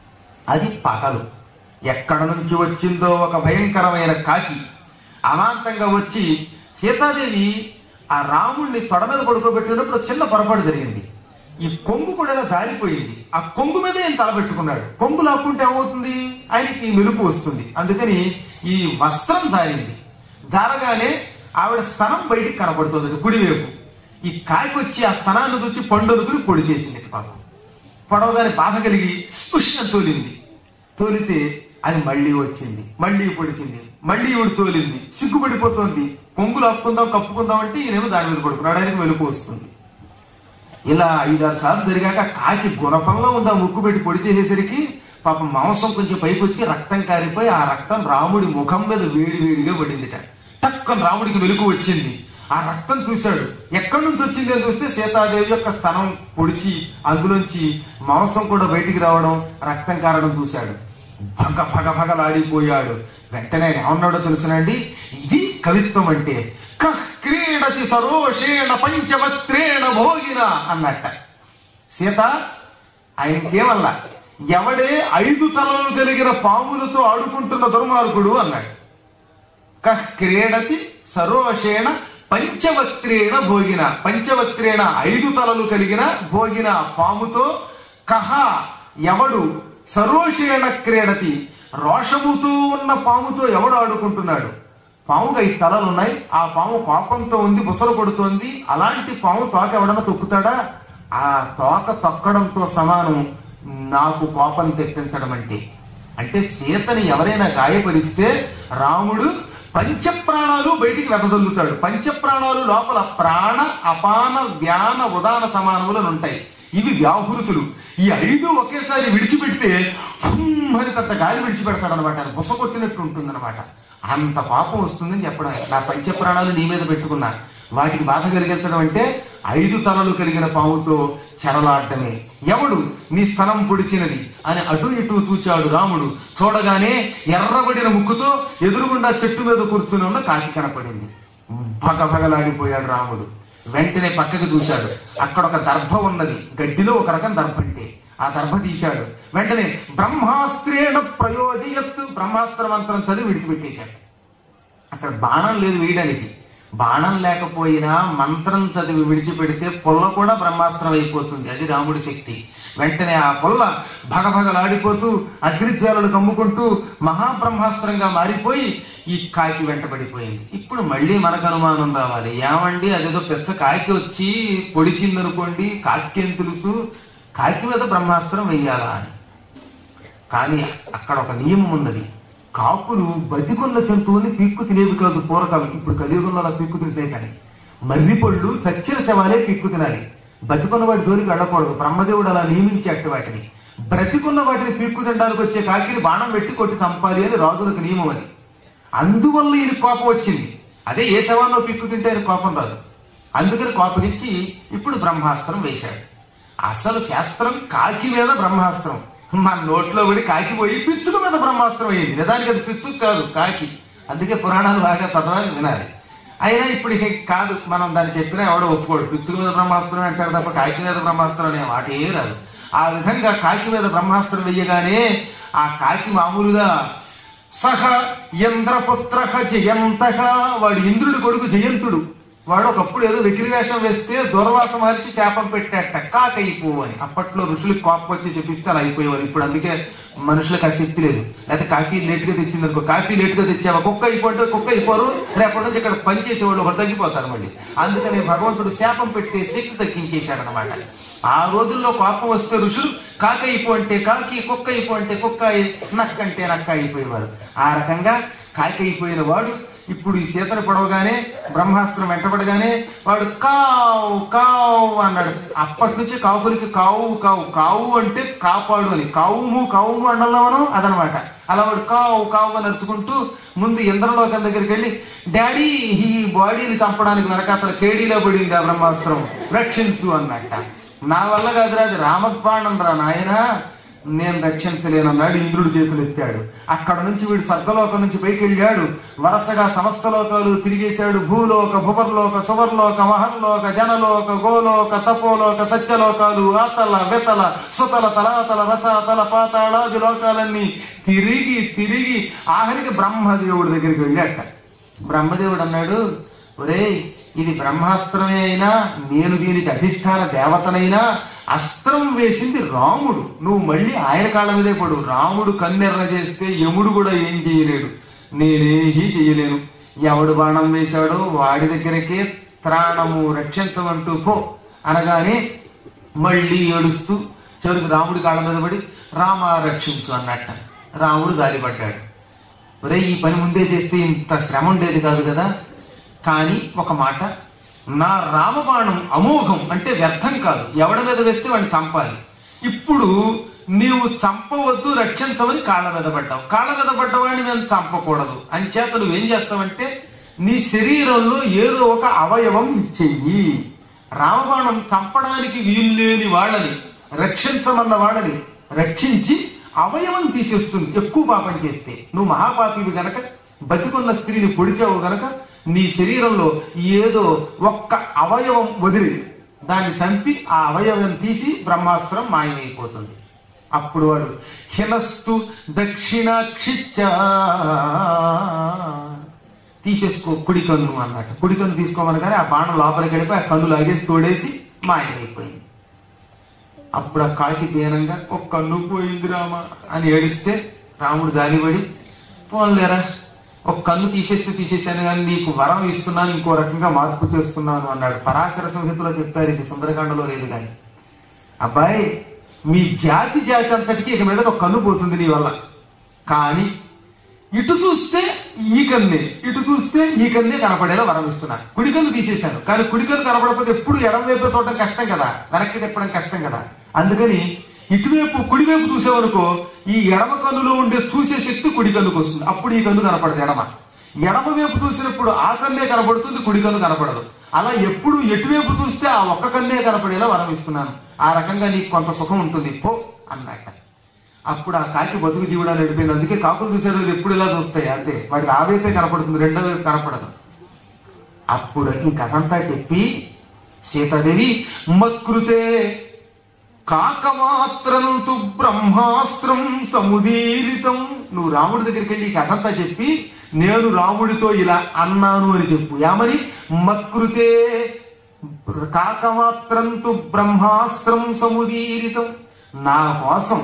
అది పగలు ఎక్కడ నుంచి వచ్చిందో ఒక భయంకరమైన కాకి అమాంతంగా వచ్చి సీతాదేవి ఆ రాముణ్ణి తొడ మీద పడుకోబెట్టినప్పుడు ఒక చిన్న పొరపాటు జరిగింది ఈ కొంగు కూడా ఇలా జారిపోయింది ఆ కొంగు మీద ఆయన తలబెట్టుకున్నాడు కొంగు లాక్కుంటే ఏమవుతుంది ఆయనకి మెరుపు వస్తుంది అందుకని ఈ వస్త్రం జారింది జారగానే ఆవిడ స్థనం బయటికి కనబడుతుంది కుడివైపు ఈ కాకి వచ్చి ఆ స్థనాన్ని చూసి పండునుకుని పొడి చేసింది పాపం పొడవగానే బాధ కలిగి ఉష్ణ తోలింది తోలితే అది మళ్ళీ వచ్చింది మళ్ళీ పొడిచింది మళ్ళీ ఈవిడ తోలింది సిగ్గుపడిపోతుంది కొంగులు అప్పుకుందాం కప్పుకుందాం అంటే ఈయనేమో దాని మీద పడుకున్నాడు ఆయనకి వెలుపు వస్తుంది ఇలా ఐదారు సార్లు జరిగాక కాకి గుణపంలో ఉంది ఆ ముక్కు పెట్టి పొడి చేసేసరికి పాపం మాంసం కొంచెం పైకి వచ్చి రక్తం కారిపోయి ఆ రక్తం రాముడి ముఖం మీద వేడి వేడిగా పడిందిట టక్కన రాముడికి వెలుగు వచ్చింది ఆ రక్తం చూశాడు ఎక్కడి నుంచి వచ్చింది అని చూస్తే సీతాదేవి యొక్క స్థనం పొడిచి అందులోంచి మాంసం కూడా బయటికి రావడం రక్తం కారడం చూశాడు భగ భగ భగలాడిపోయాడు వెంటనే ఆయన ఏమన్నాడో తెలుసునండి ఇది కవిత్వం అంటే కహ్ క్రీడతి సరోషేణ పంచవత్రేణ భోగిన అన్నట్ట సీత ఆయనకేమల్ల ఎవడే ఐదు తలలు కలిగిన పాములతో ఆడుకుంటున్న దుర్మార్గుడు అన్నాడు కహ్ క్రీడతి సరోషేణ పంచవక్త్రేణ భోగిన పంచవక్త్రేణ ఐదు తలలు కలిగిన భోగిన పాముతో కహ ఎవడు సరోషేణ క్రీడతి రోషముతో ఉన్న పాముతో ఎవడు ఆడుకుంటున్నాడు పాముకి ఐదు తలలు ఉన్నాయి ఆ పాము కోపంతో ఉంది బుసలు కొడుతోంది అలాంటి పాము తోక ఎవడన్నా తొక్కుతాడా ఆ తోక తొక్కడంతో సమానం నాకు కోపం తెప్పించడం అంటే అంటే సీతని ఎవరైనా గాయపరిస్తే రాముడు పంచప్రాణాలు బయటికి వెదజల్లుతాడు పంచప్రాణాలు లోపల ప్రాణ అపాన వ్యాన ఉదాన సమానములను ఉంటాయి ఇవి వ్యాహృతులు ఈ ఐదు ఒకేసారి విడిచిపెడితే హుమ్ అని పెద్ద గాలి విడిచిపెడతాడు అనమాట బుస కొట్టినట్టు ఉంటుందన్నమాట అంత పాపం వస్తుందని చెప్పడం నా పంచప్రాణాలు నీ మీద పెట్టుకున్నా వాటికి బాధ కలిగించడం అంటే ఐదు తలలు కలిగిన పాముతో చెరలాడటమే ఎవడు నీ స్థలం పొడిచినది అని అటు ఇటు చూచాడు రాముడు చూడగానే ఎర్రబడిన ముక్కుతో ఎదురుగుండా చెట్టు మీద కూర్చుని ఉన్న కాకి కనపడింది భగభగలాడిపోయాడు రాముడు వెంటనే పక్కకి చూశాడు అక్కడ ఒక దర్భ ఉన్నది గడ్డిలో ఒక రకం దర్భ అంటే ఆ దర్భ తీశాడు వెంటనే బ్రహ్మాస్త్రేణ ప్రయోజయత్తు బ్రహ్మాస్త్ర మంత్రం చదివి విడిచిపెట్టేశాడు అక్కడ బాణం లేదు వేయడానికి బాణం లేకపోయినా మంత్రం చదివి విడిచిపెడితే పొల్ల కూడా బ్రహ్మాస్త్రం అయిపోతుంది అది రాముడి శక్తి వెంటనే ఆ పొల్ల భగభగలాడిపోతూ అగ్నిజ్వాలలు కమ్ముకుంటూ మహాబ్రహ్మాస్త్రంగా మారిపోయి ఈ కాకి వెంటబడిపోయింది ఇప్పుడు మళ్ళీ మనకు అనుమానం రావాలి ఏమండి అదేదో పెచ్చ కాకి వచ్చి పొడిచిందనుకోండి కాకికేం తెలుసు కాకి మీద బ్రహ్మాస్త్రం వెయ్యాలా అని కానీ అక్కడ ఒక నియమం ఉన్నది కాకులు బతికున్న జంతువుని పీక్కు తినేవి కాదు పూర్వకాలం ఇప్పుడు కలియుగంలో అలా పీక్కు తింటే కానీ మర్రి పళ్ళు చచ్చిన శవాలే పీక్కు తినాలి బతికున్న వాటి జోలికి వెళ్ళకూడదు బ్రహ్మదేవుడు అలా నియమించేట వాటిని బ్రతికున్న వాటిని పీక్కు తినడానికి వచ్చే కాకిని బాణం పెట్టి కొట్టి చంపాలి అని రాజులకు నియమం అది అందువల్ల ఈయన కోపం వచ్చింది అదే ఏ శవాల్లో పీక్కు తింటే ఆయన కోపం రాదు అందుకని కోపగించి ఇప్పుడు బ్రహ్మాస్త్రం వేశాడు అసలు శాస్త్రం కాకి మీద బ్రహ్మాస్త్రం మన నోట్లో పడి కాకి పోయి పిచ్చుక మీద బ్రహ్మాస్త్రం అయ్యింది నిజానికి అది పిచ్చుక కాదు కాకి అందుకే పురాణాలు బాగా చదవాలి వినాలి అయినా ఇప్పుడు ఇక కాదు మనం దాన్ని చెప్పినా ఎవడో ఒప్పుకోడు పిచ్చుక మీద బ్రహ్మాస్త్రం అంటారు తప్ప కాకి మీద బ్రహ్మాస్త్రం అనే మాట ఏ రాదు ఆ విధంగా కాకి మీద బ్రహ్మాస్త్రం వెయ్యగానే ఆ కాకి మామూలుగా సహ ఇంద్రపుత్ర జయంతక వాడు ఇంద్రుడి కొడుకు జయంతుడు వాడు ఒకప్పుడు ఏదో వెకిలి వేషం వేస్తే దూర్వాస మహర్షి శాపం పెట్టాట కాకైపో అని అప్పట్లో ఋషులకు కోపం వచ్చి చెప్పిస్తే అలా అయిపోయేవారు ఇప్పుడు అందుకే మనుషులకు ఆ శక్తి లేదు లేకపోతే కాఫీ లేట్ గా తెచ్చింది అనుకో కాఫీ లేట్ గా తెచ్చావా కుక్క అయిపోతే కుక్క అయిపోరు రేపటి నుంచి ఇక్కడ పనిచేసేవాళ్ళు ఒకరు తగ్గిపోతారు మళ్ళీ అందుకని భగవంతుడు శాపం పెట్టే శక్తి తగ్గించేశాడు అనమాట ఆ రోజుల్లో కోపం వస్తే ఋషులు కాక అయిపో అంటే కాకి కుక్క అయిపో అంటే కుక్క అయి, నక్క అంటే నక్క అయిపోయేవారు ఆ రకంగా కాకి అయిపోయిన వాడు ఇప్పుడు ఈ సీతను పొడవగానే బ్రహ్మాస్త్రం వెంటబడగానే వాడు కావు కావు అన్నాడు అప్పటి నుంచి కావులకి కావు కావు కావు అంటే కాపాడు అని కావుము కావుము అండల్లో మనం అదనమాట అలా వాడు కావు కావుగా నడుచుకుంటూ ముందు ఇంద్రలోకం దగ్గరికి వెళ్ళి డాడీ ఈ బాడీని చంపడానికి వెనకాతల కేడీలో పడింది ఆ బ్రహ్మాస్త్రం రక్షించు అన్నట్ట నా వల్ల కాదురా అది రామబాణం రా నాయనా నేను రక్షించలేనన్నాడు ఇంద్రుడి చేతులు ఎత్తాడు అక్కడ నుంచి వీడు స్వర్గలోకం నుంచి పైకి వెళ్ళాడు వరుసగా సమస్త లోకాలు తిరిగేశాడు భూలోక భువర్లోక సువర్లోక మహర్లోక జనలోక గోలోక తపోలోక సత్యలోకాలు ఆతల వెతల సుతల తలాతల రసాతల పాతాళాది లోకాలన్నీ తిరిగి తిరిగి ఆఖరికి బ్రహ్మదేవుడి దగ్గరికి వెళ్ళాట బ్రహ్మదేవుడు అన్నాడు ఒరేయ్ ఇది బ్రహ్మాస్త్రమే అయినా నేను దీనికి అధిష్టాన దేవతనైనా అస్త్రం వేసింది రాముడు నువ్వు మళ్ళీ ఆయన కాళ్ళ మీదే పడు రాముడు కన్నెర్ర చేస్తే యముడు కూడా ఏం చేయలేడు నేనేహీ చేయలేను ఎవడు బాణం వేశాడో వాడి దగ్గరకే త్రాణము రక్షించమంటూ పో అనగానే మళ్ళీ ఏడుస్తూ చివరికి రాముడి కాళ్ళ మీద పడి రామ రక్షించు అన్నట్ట రాముడు జాలిపడ్డాడు ఒరే ఈ పని ముందే చేస్తే ఇంత శ్రమ ఉండేది కాదు కదా కానీ ఒక మాట నా రామబాణం అమోఘం అంటే వ్యర్థం కాదు ఎవడి మీద వేస్తే వాడిని చంపాలి ఇప్పుడు నీవు చంపవద్దు రక్షించవని కాళ్ళ మీద పడ్డావు కాళ్ళ మీద పడ్డవాడిని మేము చంపకూడదు అంచేత నువ్వేం చేస్తావంటే నీ శరీరంలో ఏదో ఒక అవయవం చెయ్యి రామబాణం చంపడానికి వీల్లేని వాళ్ళని రక్షించమన్న వాళ్ళని రక్షించి అవయవం తీసేస్తుంది ఎక్కువ పాపం చేస్తే నువ్వు మహాపాపివి గనక బతికున్న స్త్రీని పొడిచావు గనక నీ శరీరంలో ఏదో ఒక్క అవయవం వదిలి దాన్ని చంపి ఆ అవయవం తీసి బ్రహ్మాస్త్రం మాయమైపోతుంది అప్పుడు వాడు హినస్తు దక్షిణాక్షిచ్చ తీసేసుకో కుడి కన్ను అన్నట్టు కుడి కన్ను తీసుకోమనగానే ఆ బాణం లోపలికి వెళ్ళిపోయి ఆ కన్ను లాగేసి తోడేసి మాయమైపోయింది అప్పుడు ఆ కాకి పీనంగా ఒక కన్ను పోయింది రామ అని ఏడిస్తే రాముడు జాలిపడి పోన్లేరా ఒక కన్ను తీసేస్తే తీసేసాను కానీ నీకు వరం ఇస్తున్నాను ఇంకో రకంగా మార్పు చేస్తున్నాను అన్నాడు పరాశర సంహితలో చెప్పారు ఇది సుందరకాండలో లేదు కానీ అబ్బాయి మీ జాతి జాతి అంతటికి ఇక మీద ఒక కన్ను పోతుంది నీ వల్ల కానీ ఇటు చూస్తే ఈ కన్నే ఇటు చూస్తే ఈ కన్నే కనపడేలా వరం ఇస్తున్నాను కుడి కన్ను తీసేశాను కానీ కుడి కన్ను కనపడకపోతే ఎప్పుడు ఎడం వైపు చూడడం కష్టం కదా వెనక్కి తిప్పడం కష్టం కదా అందుకని ఇటువైపు కుడివైపు చూసేవనుకో ఈ ఎడమ కన్నులో ఉండే చూసే శక్తి కుడి కన్నుకు వస్తుంది అప్పుడు ఈ కన్ను కనపడదు ఎడమ ఎడమ వైపు చూసినప్పుడు ఆ కన్నే కనపడుతుంది కుడి కన్ను కనపడదు అలా ఎప్పుడు ఎటువైపు చూస్తే ఆ ఒక్క కన్నే కనపడేలా వరం ఇస్తున్నాను ఆ రకంగా నీకు కొంత సుఖం ఉంటుంది పో అన్నట్ట అప్పుడు ఆ కాకి బతుకు జీవుడా నడిపోయింది అందుకే కాకులు చూసారు ఎప్పుడు ఇలా చూస్తాయి అంతే వాడికి ఆ వైపే కనపడుతుంది రెండో వైపు కనపడదు అప్పుడు ఈ కథంతా చెప్పి సీతాదేవి మత్కృతే కాకమాత్రం తు బ్రహ్మాస్త్రం సముదీరితం నువ్వు రాముడి దగ్గరికి వెళ్ళి ఈ కథంతా చెప్పి నేను రాముడితో ఇలా అన్నాను అని చెప్పు యామని మత్కృతే కాకమాత్రం తు బ్రహ్మాస్త్రం సముదీరితం నా కోసం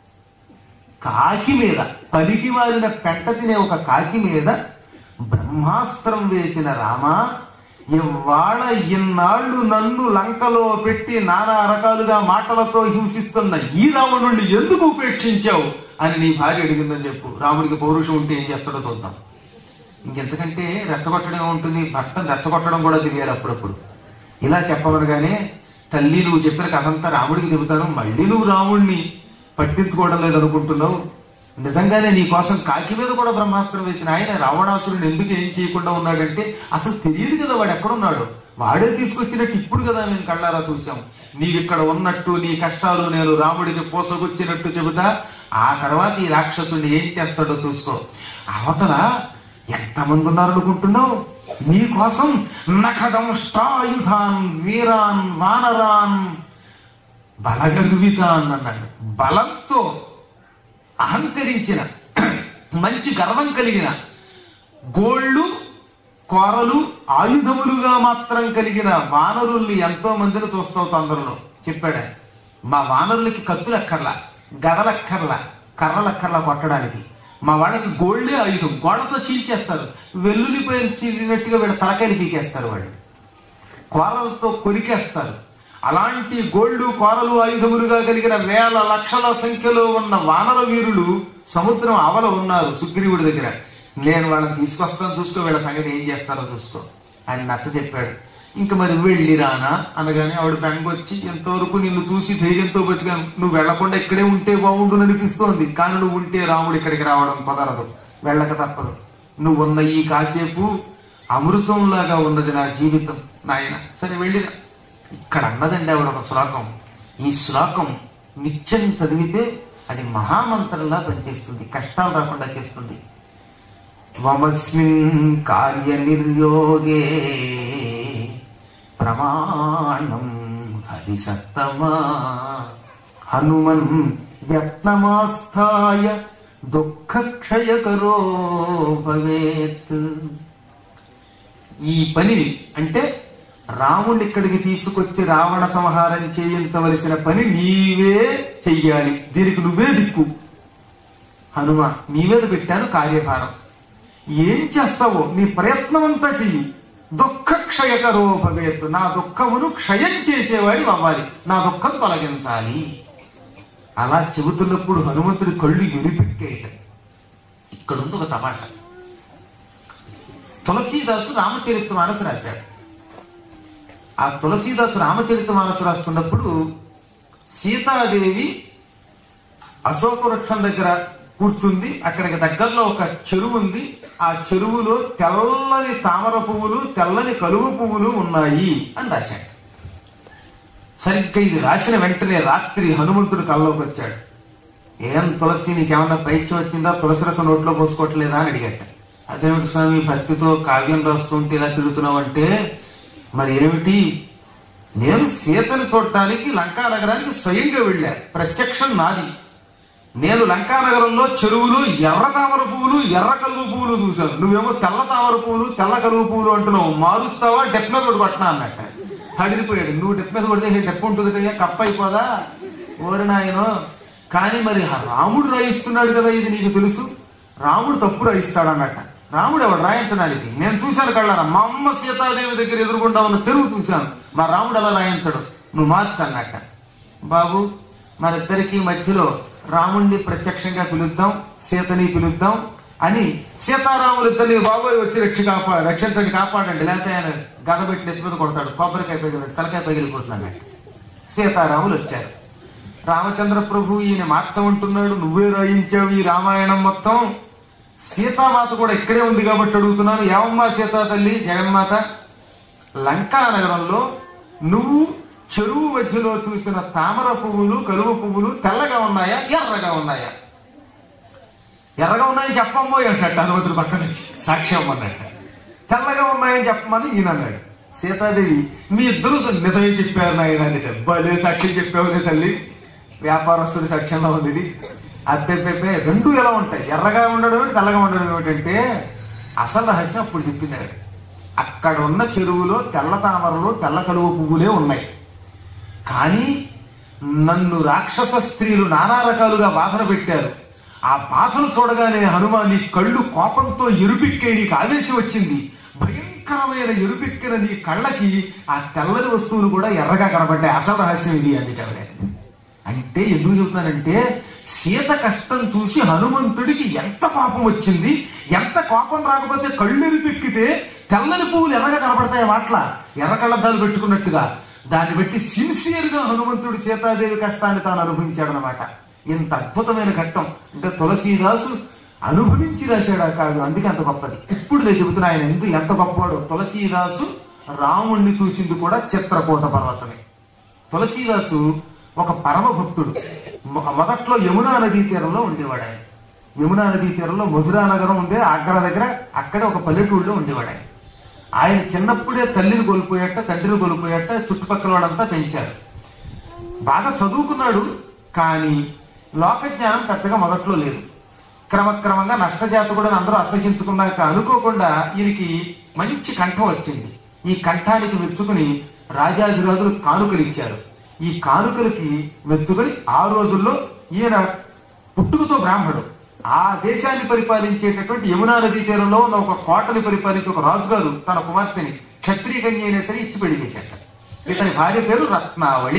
కాకి మీద పలికి వారిన పెంట తినే ఒక కాకి మీద బ్రహ్మాస్త్రం వేసిన రామ ఇవాళ ఇన్నాళ్ళు నన్ను లంకలో పెట్టి నానా రకాలుగా మాటలతో హింసిస్తున్న ఈ రావణుణ్ణి ఎందుకు ఉపేక్షించావు అని నీ భార్య అడిగిందని చెప్పు రాముడికి పౌరుషం ఉంటే ఏం చేస్తాడో చూద్దాం ఇంకెంతకంటే రెచ్చగొట్టడం ఉంటుంది భర్తను రెచ్చగొట్టడం కూడా తెలియాలి అప్పుడప్పుడు ఇలా చెప్పవనగానే తల్లి నువ్వు చెప్పిన కథంతా రాముడికి చెబుతాను మళ్ళీ నువ్వు రాముడిని పట్టించుకోవడం లేదనుకుంటున్నావు నిజంగానే నీ కోసం కాకి మీద కూడా బ్రహ్మాస్త్రం వేసిన ఆయన రావణాసురుడు ఎందుకు ఏం చేయకుండా ఉన్నాడంటే అసలు తెలియదు కదా వాడు ఎక్కడున్నాడు వాడే తీసుకొచ్చినట్టు ఇప్పుడు కదా మేము కళ్ళారా చూసాం నీవు ఇక్కడ ఉన్నట్టు నీ కష్టాలు నేను రాముడికి పోసకొచ్చినట్టు చెబుతా ఆ తర్వాత ఈ రాక్షసుడిని ఏం చేస్తాడో చూసుకో అవతల ఎంతమంది ఉన్నారు అనుకుంటున్నావు నీ కోసం నఖదంష్టాయుధాన్ వీరాన్ వానరాన్ బలగర్వితాన్ అన్నాడు బలంతో అహంకరించిన మంచి గర్వం కలిగిన గోళ్ళు కోరలు ఆయుధములుగా మాత్రం కలిగిన వానరుల్ని ఎంతో మందిని చూస్తావు తొందరలో చెప్పాడు ఆయన. మా వానరులకి కత్తులు అక్కర్లా గదలక్కర్లా కర్రలక్కర్లా కొట్టడానికి మా వాళ్ళకి గోళ్లే ఆయుధం గోడతో చీల్చేస్తారు వెల్లుల్లిపై చీలినట్టుగా వీళ్ళ తలకాయలు పీకేస్తారు వాళ్ళు కోరలతో కొరికేస్తారు అలాంటి గోళ్లు కోరలు ఆయుధములుగా కలిగిన వేల లక్షల సంఖ్యలో ఉన్న వానర వీరులు సముద్రం అవల ఉన్నారు సుగ్రీవుడి దగ్గర నేను వాళ్ళని తీసుకొస్తాను చూసుకో వీళ్ళ సంగతి ఏం చేస్తారో చూసుకో ఆయన నచ్చ చెప్పాడు ఇంక మరి వెళ్ళిరానా అనగానే ఆవిడ బెంగొచ్చి ఎంతవరకు నిన్ను చూసి ధైర్యంతో బతికాను నువ్వు వెళ్లకుండా ఇక్కడే ఉంటే బాగుండు అనిపిస్తోంది కానీ నువ్వు ఉంటే రాముడు ఇక్కడికి రావడం కుదరదు వెళ్ళక తప్పదు నువ్వు ఉన్న ఈ కాసేపు అమృతంలాగా ఉన్నది నా జీవితం నాయన సరే వెళ్ళిరా ఇక్కడ అన్నదండి ఆవిడ ఒక శ్లోకం ఈ శ్లోకం నిత్యం చదివితే అది మహామంత్రంలా పనిచేస్తుంది కష్టాలు రాకుండా చేస్తుంది వమస్మిన్ కార్య నిర్యోగే ప్రమాణం హరిసత్తమా హనుమన్ యత్నమాస్థాయ దుఃఖక్షయకరో భవేత్ ఈ పని అంటే రాముడిని ఇక్కడికి తీసుకొచ్చి రావణ సంహారం చేయించవలసిన పని నీవే చెయ్యాలి దీనికి నువ్వే దిక్కు హనుమ నీ మీద పెట్టాను కార్యభారం ఏం చేస్తావో నీ ప్రయత్నం అంతా చెయ్యి దుఃఖ క్షయకరో భవేత్ నా దుఃఖమును క్షయం చేసేవాడి అవ్వాలి నా దుఃఖం తొలగించాలి అలా చెబుతున్నప్పుడు హనుమంతుడి కళ్ళు ఎరిపెట్టేయటం ఇక్కడ ఉంది ఒక తమాషా తులసీదాసు రామచరిత్ర మానసు రాశాడు ఆ తులసీదాసు రామచరిత్ర మానసు రాస్తున్నప్పుడు సీతాదేవి అశోక వృక్షం దగ్గర కూర్చుంది అక్కడికి దగ్గరలో ఒక చెరువు ఉంది ఆ చెరువులో తెల్లని తామర పువ్వులు తెల్లని కలువ పువ్వులు ఉన్నాయి అని రాశాడు సరిగ్గా ఇది రాసిన వెంటనే రాత్రి హనుమంతుడు కల్లోకి వచ్చాడు ఏం తులసి నీకేమన్నా పైత్యం వచ్చిందా తులసి రసం నోట్లో పోసుకోవట్లేదా అని అడిగట అదేమిటి స్వామి భక్తితో కావ్యం రాస్తుంటే ఇలా తిడుతున్నావు అంటే మరి ఏమిటి నేను సీతను చూడటానికి లంకా నగరానికి స్వయంగా వెళ్ళా ప్రత్యక్షం నాది నేను లంకా నగరంలో చెరువులు ఎర్ర తామర పువ్వులు ఎర్ర కలువ పువ్వులు చూశాను నువ్వేమో తెల్ల తామర పువ్వులు తెల్ల కలువ పువ్వులు అంటున్నావు మారుస్తావా డెప్ మీద ఒకటి కొట్టినా అన్నట్ట హడిరిపోయాడు నువ్వు డెప్ మీద కొడితే "హే, డెప్ ఉంటుంది కదా కప్ప అయిపోదా ఓరి నాయనో కానీ మరి ఆ రాముడు రాయిస్తున్నాడు కదా ఇది నీకు తెలుసు రాముడు తప్పు రాయిస్తాడు అన్నట్ట రాముడు ఎవడు రాయించడానికి నేను చూశాను కళ్ళారా మా అమ్మ సీతాదేవి దగ్గర ఎదురుగుండా ఉన్న చెరువు చూశాను మా రాముడు ఎలా రాయించడు నువ్వు మార్చు అన్నట్ట బాబు మరిద్దరికి మధ్యలో రాముణ్ణి ప్రత్యక్షంగా పిలుద్దాం సీతని పిలుద్దాం అని సీతారాములిద్దరిని బాబోయ్ వచ్చి రక్ష కాపా రక్షించండి కాపాడండి లేకపోతే ఆయన గద పెట్టి నెత్తి మీద కొడతాడు కొబ్బరికాయ పగిలి తలకాయ పగిలిపోతుంది అన్నట్టు సీతారాములు వచ్చారు రామచంద్ర ప్రభు ఈయన మార్చమంటున్నాడు నువ్వే రాయించావు ఈ రామాయణం మొత్తం సీతామాత కూడా ఇక్కడే ఉంది కాబట్టి అడుగుతున్నాను ఏమమ్మా సీతా తల్లి జగన్మాత లంకా నగరంలో నువ్వు చెరువు మధ్యలో చూసిన తామర పువ్వులు కలువ పువ్వులు తెల్లగా ఉన్నాయా ఎర్రగా ఉన్నాయా ఎర్రగా ఉన్నాయని చెప్పమ్మో ఏంటంట హనుమంతుడు పక్క నుంచి సాక్ష్యం అన్నట్ట తెల్లగా ఉన్నాయని చెప్పమని ఈయన అన్నాడు సీతాదేవి మీ ఇద్దరు నిజమే చెప్పారు నాయన అంటే భలే సాక్ష్యం చెప్పావులే తల్లి వ్యాపారస్తుడి సాక్ష్యంలో ఉంది ఇది అద్దె రెండు ఎలా ఉంటాయి ఎర్రగా ఉండడం ఏమిటి, తెల్లగా ఉండడం ఏమిటంటే అసలు రహస్యం అప్పుడు చెప్పింది ఆవిడ. అక్కడ ఉన్న చెరువులో తెల్ల తామరలు తెల్ల కలువ పువ్వులే ఉన్నాయి కానీ నన్ను రాక్షస స్త్రీలు నానా రకాలుగా బాధన పెట్టారు ఆ బాధను చూడగానే హనుమాన్ నీ కళ్ళు కోపంతో ఎరుపిక్కే నీకు ఆవేశం వచ్చింది భయంకరమైన ఎరుపిక్కిన నీ కళ్ళకి ఆ తెల్లని వస్తువులు కూడా ఎర్రగా కనబడ్డాయి అసలు రహస్యం ఇది అందుకే ఆవిడ. అంటే ఎందుకు చెబుతున్నానంటే సీత కష్టం చూసి హనుమంతుడికి ఎంత కోపం వచ్చింది ఎంత కోపం రాకపోతే కళ్ళు ఎరుపెక్కితే తెల్లని పువ్వులు ఎర్రగా కనబడతాయి వాట్ల ఎర్ర కళ్ళద్దాలు పెట్టుకున్నట్టుగా దాన్ని బట్టి సిన్సియర్ గా హనుమంతుడు సీతాదేవి కష్టాన్ని తాను అనుభవించాడనమాట ఇంత అద్భుతమైన ఘట్టం అంటే తులసీదాసు అనుభవించి రాశాడు ఆ కావ్యం అందుకే అంత గొప్పది ఇప్పుడు నేను చెబుతున్నా ఆయన ఎందుకు ఎంత గొప్పవాడు తులసీదాసు రాముణ్ణి చూసింది కూడా చిత్రకూట పర్వతమే తులసీదాసు ఒక పరమ భక్తుడు మొ- మొదట్లో యమునా నదీ తీరంలో ఉండేవాడు ఆయన యమునా నదీ తీరంలో మధురా నగరం ఉండే ఆగ్రా దగ్గర అక్కడే ఒక పల్లెటూరులో ఉండేవాడు ఆయన ఆయన చిన్నప్పుడే తల్లిని కోల్పోయాట తండ్రిని కోల్పోయాట చుట్టుపక్కల వాళ్ళంతా పెంచారు బాగా చదువుకున్నాడు కానీ లోక జ్ఞానం పెద్దగా మొదట్లో లేదు క్రమక్రమంగా నష్టజాత కూడా అందరూ అసహించుకున్నాక అనుకోకుండా ఈయనకి మంచి కంఠం వచ్చింది ఈ కంఠానికి మెచ్చుకుని రాజాధిరాజులు కానుకలు ఇచ్చారు ఈ కానుకలకి మెచ్చుకొని ఆ రోజుల్లో ఈయన పుట్టుకతో బ్రాహ్మడు ఆ దేశాన్ని పరిపాలించేటటువంటి యమునా నదీ తీరంలో ఉన్న ఒక కోటని పరిపాలించే ఒక రాజుగారు తన కుమార్తెని క్షత్రియ కన్య అయినా సరే ఇచ్చి పెళ్లి చేశాట ఇతని భార్య పేరు రత్నావళి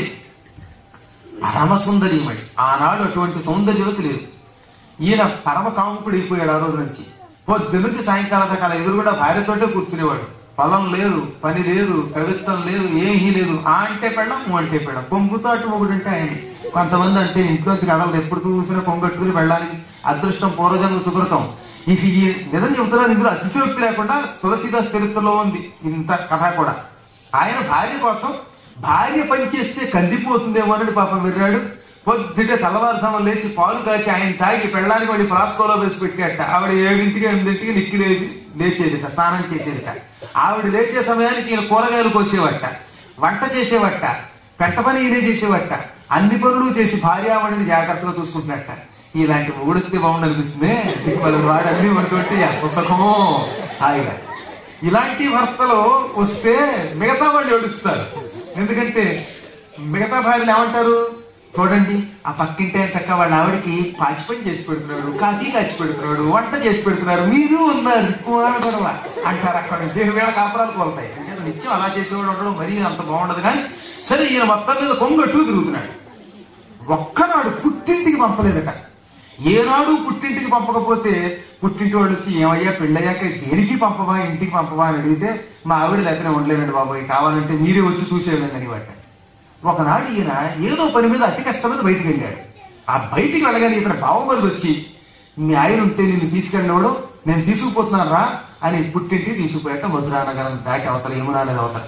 పరమ సుందరీమణి ఆనాడు అటువంటి సౌందర్యవతి లేదు ఈయన పరమ కాముకుడు అయిపోయాడు ఆ రోజు నుంచి పొద్దున్నకి సాయంకాలం దాకా అలా ఎదురు కూడా భార్యతోటే కూర్చునేవాడు పొలం లేదు పని లేదు కవిత్వం లేదు ఏమీ లేదు ఆ అంటే పెళ్ళం ఊ అంటే పెళ్ళం కొంగుతో అటు ఒకటి అంటే ఆయన కొంతమంది అంటే ఇంట్లోంచి కథలు ఎప్పుడు చూసినా కొంగట్టుకుని వెళ్ళడానికి అదృష్టం పూర్వజన్మ సుకృతం ఇక ఈ నిజం చెబుతున్నారు ఇందులో అతిశయోక్తి లేకుండా తులసీదాస్ చరిత్రలో ఉంది ఇంత కథ కూడా ఆయన భార్య కోసం భార్య పని చేస్తే కందిపోతుందేమో అని పాపం విర్రాడు పొద్దుటే తెల్లవారుజాము లేచి పాలు కాచి ఆయన తాగి పెళ్ళడానికి వాడి ఫ్లాస్కోలో వేసి పెట్టాట ఆవిడ ఏడింటికి ఎనిమిదింటికి నిక్కి లేచి లేచేది స్నానం చేసేదిట ఆవిడ లేచే సమయానికి ఈయన కూరగాయలు కోసేవట వంట చేసేవట పెంట పని ఈయనే చేసేవట అన్ని పనులు చేసి భార్యామణిని జాగ్రత్తగా చూసుకుంటున్నట్ట ఇలాంటి మొగుడితే బాగుండు అనిపిస్తుంది వాళ్ళు వాడు అన్ని వంటుంటే పుస్తకమో హాయిగా ఇలాంటి భర్తలు వస్తే మిగతా వాళ్ళు ఏడుస్తారు ఎందుకంటే మిగతా భార్యలు ఏమంటారు చూడండి ఆ పక్కింటే చక్క వాళ్ళ ఆవిడకి పాచి పని చేసి పెడుతున్నాడు కాఫీ కాచి పెడుతున్నాడు వంట చేసి పెడుతున్నారు మీరు ఉన్నారు కుమారు గొడవ అంటారు అక్కడ నుంచి వేళ కాపురాలు కోల్తాయి అంటే నిత్యం అలా చేసేవాడు ఉండడం మరీ అంత బాగుండదు కానీ సరే ఈయన మొత్తం మీద కొంగట్టు తిరుగుతున్నాడు ఒక్కనాడు పుట్టింటికి పంపలేదట ఏనాడు పుట్టింటికి పంపకపోతే పుట్టింటి వాళ్ళు వచ్చి ఏమయ్యా పెళ్ళయ్యాక దేనికి పంపవా ఇంటికి పంపవా అని అడిగితే మా ఆవిడ లేకపోతే ఉండలేనండి బాబాయ్ కావాలంటే మీరే వచ్చి చూసేయండి అని వాట ఒకనాడు ఈయన ఏదో పని మీద అతి కష్టం మీద బయటికి వెళ్ళాడు ఆ బయటికి వెళ్ళగానే ఇతను బావమరిది వచ్చి మీ ఆయన ఉంటే నిన్ను తీసుకెళ్ళినోడు నేను తీసుకుపోతున్నాను రా అని పుట్టింటికి తీసుకుపోయాక మధురానగరం దాటి అవతల యమునా నది అవతల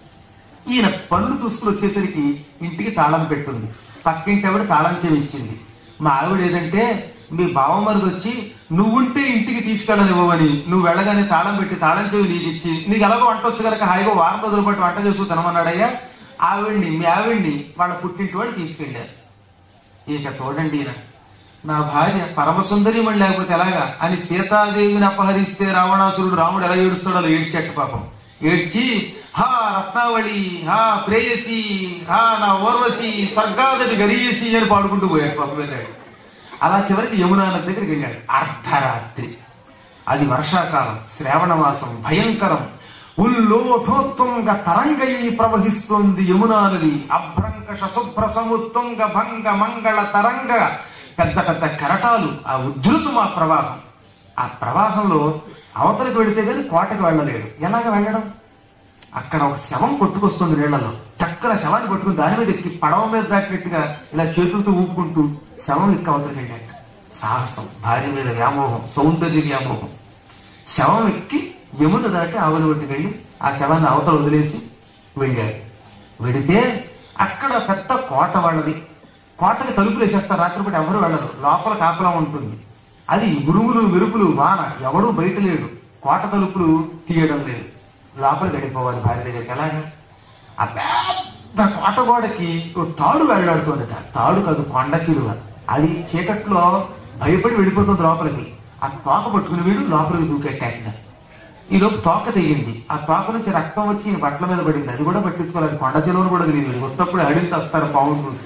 ఈయన పనులు చూసుకుని వచ్చేసరికి ఇంటికి తాళం పెట్టుంది పక్కింటి ఆవిడ తాళం చెవి ఇచ్చింది మా ఆవిడ ఏదంటే మీ బావమరిది వచ్చి నువ్వుంటే ఇంటికి తీసుకెళ్ళనివ్వని నువ్వు వెళ్ళగానే తాళం పెట్టి తాళం చెవి నీకు ఇచ్చి నీకు ఎలాగో వంట వచ్చు కనుక హాయిగా వారం రోజుల పాటు వంట చేస్తూ తినమన్నాడయ్యా ఆవిడ్ని మీ ఆవిడ్ని వాళ్ళ పుట్టింటి వాడు తీసుకెళ్ళారు ఇక చూడండి ఈయన నా భార్య పరమసుందరిమణి లేకపోతే ఎలాగా అని సీతాదేవిని అపహరిస్తే రావణాసురుడు రాముడు ఎలా ఏడుస్తాడో అలా ఏడ్చట్టు పాపం ఏడ్చి హా రత్నావళి హా ప్రేయసి హా నా ఓర్వశి స్వర్గాదటి గరీయసి అని పాడుకుంటూ పోయాడు పాపం వెళ్ళాడు అలా చివరికి యమునా నది దగ్గరికి వెళ్ళాడు అర్ధరాత్రి అది వర్షాకాలం శ్రావణ మాసం భయంకరం ఉల్లోఠోత్తుంగ తరంగై ప్రవహిస్తోంది యమునా నది అభ్రంకష శుభ్ర సముత్తుంగ భంగ మంగళ తరంగ పెద్ద పెద్ద కెరటాలు ఆ ఉద్ధృతం ఆ ప్రవాహం ఆ ప్రవాహంలో అవతలకు వెళితే కానీ కోటకు వెళ్ళలేడు ఎలాగ వెళ్ళడం అక్కడ ఒక శవం కొట్టుకొస్తుంది నీళ్లలో చక్కన శవాన్ని పట్టుకుని దాని మీద ఎక్కి పడవ మీద దాటినట్టుగా ఇలా చేతులతో ఊపుకుంటూ శవం ఎక్కి అవతలకి వెళ్ళాడు సాహసం భార్య మీద వ్యామోహం సౌందర్య వ్యామోహం శవం ఎక్కి యమున దాటి ఆవుల ఒడ్డుకి వెళ్ళి ఆ శవాన్ని అవతల వదిలేసి వెళ్ళాడు వెడితే అక్కడ పెద్ద కోట వాళ్ళది కోటకి తలుపులు వేసేస్తారు రాత్రిపూట ఎవరు వెళ్ళరు లోపల కాపలా ఉంటుంది అది గురువులు మెరుపులు వాన ఎవడూ బయట లేడు కోట తలుపులు తీయడం లేదు లోపల గడిపోవాలి భార్య దగ్గరికి ఎలాగా ఆ పెద్ద కోట గోడకి ఓ తాడు వెళ్ళాడుతుందట తాడు కాదు కొండ చిలువ అది చీకట్లో భయపడి వెళ్ళిపోతుంది లోపలికి ఆ తోక పట్టుకుని వీడు లోపలికి దూకెట్టాక ఈ లోపు తోక తెగింది ఆ తోక నుంచి రక్తం వచ్చి ఈయన బట్టల మీద పడింది అది కూడా పట్టించుకోలేదు కొండ చిలువను కూడా తెలియదు వచ్చినప్పుడు అడిగి వస్తారు పావులు చూసి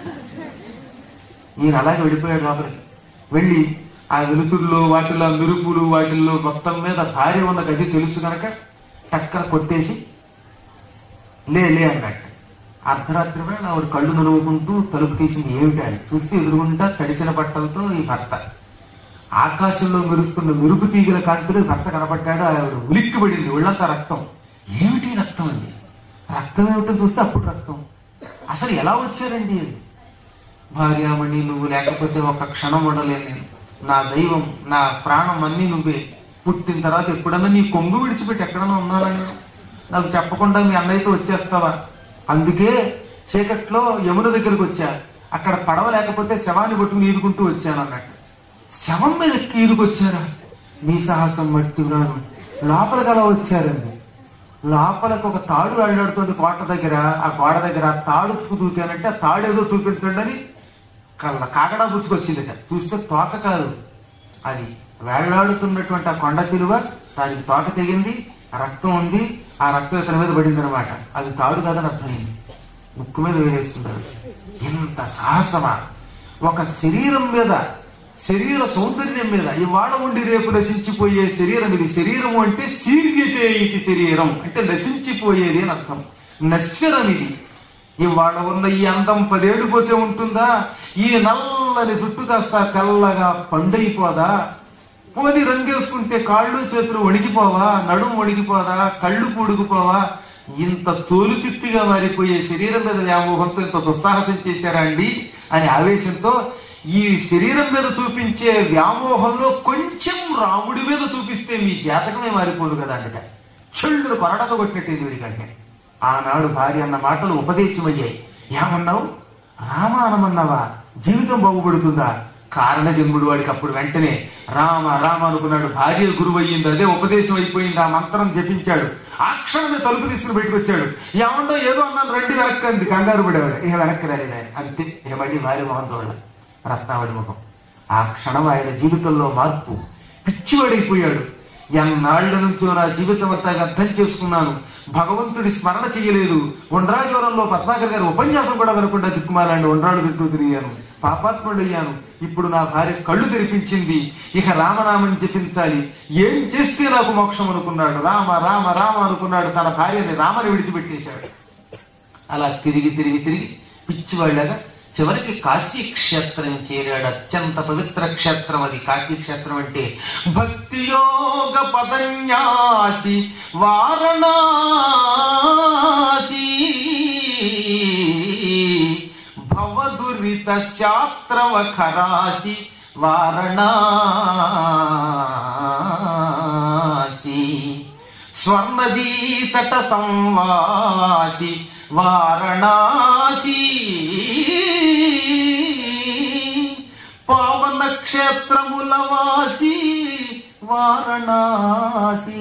ఈయన అలాగే వెళ్ళిపోయాడు లోపలికి వెళ్ళి ఆ వెలుతురులో వాటిలో మెరుపులు వాటిల్లో మొత్తం మీద భార్య ఉన్న గది తెలుసు కనుక టక్కన కొట్టేసి లే లే అన్నట్టు అర్ధరాత్రి వేళ ఆవిడ కళ్ళు నలుగుకుంటూ తలుపు తీసింది ఏమిటి అని చూస్తే ఎదురుగుంటా తడిసిన బట్టలతో ఈ భర్త ఆకాశంలో మెరుస్తున్న మెరుపు తీగల కాంతిలో ఈ భర్త కనపడ్డాడు ఆవిడ ఉలిక్కి పడింది ఒళ్ళంతా రక్తం ఏమిటి ఈ రక్తం అండి రక్తం ఏమిటో చూస్తే అప్పుడు రక్తం అసలు ఎలా వచ్చారండి అది భార్యామణి నువ్వు లేకపోతే ఒక క్షణం ఉండలేను నేను నా దైవం నా ప్రాణం అన్నీ నువ్వే పుట్టిన తర్వాత ఎప్పుడన్నా నీ కొంగు విడిచిపెట్టి ఎక్కడన్నా ఉన్నానని నాకు చెప్పకుండా మీ అన్నయ్యతో వచ్చేస్తావా అందుకే చీకట్లో యమున దగ్గరకు వచ్చా అక్కడ పడవ లేకపోతే శవాన్ని పట్టుకుని ఈదుకుంటూ వచ్చాను అన్నట్టు శవం మీద ఎక్కి ఈదుకొచ్చారా నీ సాహసం మట్టి వ్రాను లోపలికి అలా వచ్చారండి లోపలకు ఒక తాడు వెళ్ళాడుతుంది కోట దగ్గర ఆ గోడ దగ్గర ఆ తాడు దూకానంటే ఆ తాడు ఏదో చూపించండి అని కళ్ళ కాకడా పుచ్చుకొచ్చిందట చూస్తే తోక కాదు అది వేళ్లాడుతున్నటువంటి ఆ కొండ పిలువ దానికి తోక తెగింది ఆ రక్తం ఉంది ఆ రక్తం ఇతని మీద పడింది అనమాట అది తాడు కాదని అర్థమైంది ముక్కు మీద వేలేస్తున్నారు ఇంత సాహసమా ఒక శరీరం మీద శరీర సౌందర్యం మీద ఇవాళ ఉండి రేపు నశించిపోయే శరీరం ఇది శరీరము అంటే శీర్యతే ఇది శరీరం అంటే నశించిపోయేది అని అర్థం నశ్వరం ఇది ఇవాళ ఉన్న ఈ అందం పదేళ్ళు పోతే ఉంటుందా ఈ నల్లని జుట్టు కాస్త తెల్లగా పండైపోదా పోని రంగేసుకుంటే కాళ్ళు చేతులు వణికిపోవా నడుము వణికిపోదా కళ్ళు పూడుకుపోవా ఇంత తోలుతిత్తిగా మారిపోయే శరీరం మీద వ్యామోహంతో ఇంత దుస్సాహసం చేశారా అండి అని ఆవేశంతో ఈ శరీరం మీద చూపించే వ్యామోహంలో కొంచెం రాముడి మీద చూపిస్తే మీ జాతకమే మారిపోదు కదా అంట చెల్లును కొరడక కొట్టినట్టు వీడికంటే ఆనాడు భార్య అన్న మాటలు ఉపదేశమయ్యాయి ఏమన్నావు రామానమన్నావా జీవితం బాగుపడుతుందా కారణ జన్ముడు వాడికి అప్పుడు వెంటనే రామ రామ అనుకున్నాడు భార్య గురువు అయ్యింది అదే ఉపదేశం అయిపోయింది ఆ మంత్రం జపించాడు ఆ క్షణమే తలుపు తీసుకుని బయటకు వచ్చాడు ఏమండో ఏదో అన్నాను రండి వెనక్కి అంది కంగారు పడేవాడు ఇక వెనక్కి రాలేదు ఆయన అంతే ఇక మళ్ళీ భార్య మొహం తోళ్ళ రత్నావళి ముఖం ఆ క్షణం ఆయన జీవితంలో మార్పు పిచ్చివాడైపోయాడు ఎన్నాళ్ల నుంచో నా జీవితం అంతా అర్థం చేసుకున్నాను భగవంతుడి స్మరణ చేయలేదు ఉండ్రాజ్వరంలో పద్మాకర్ గారి ఉపన్యాసం కూడా వినకుండా దిక్కుమాలండి ఉండ్రాడు వింటూ తిరిగాను పాపాత్ముడయ్యాను ఇప్పుడు నా భార్య కళ్ళు తెరిపించింది ఇక రామనామం జపించాలి ఏం చేస్తే నాకు మోక్షం అనుకున్నాడు రామ రామ రామ అనుకున్నాడు తన భార్యని రామని విడిచిపెట్టేశాడు అలా తిరిగి తిరిగి తిరిగి పిచ్చివాళ్ళగా చివరికి కాశీ క్షేత్రం చేరాడు అత్యంత పవిత్ర క్షేత్రం అది కాశీ క్షేత్రం అంటే భక్తి యోగ పదన్యాసి వారణాసి భవదురిత శాస్త్రవఖరాసి వారణాసి స్వర్ణదీతట సంవాసి వారణాసి పావన క్షేత్రముల వాసి వారణాసి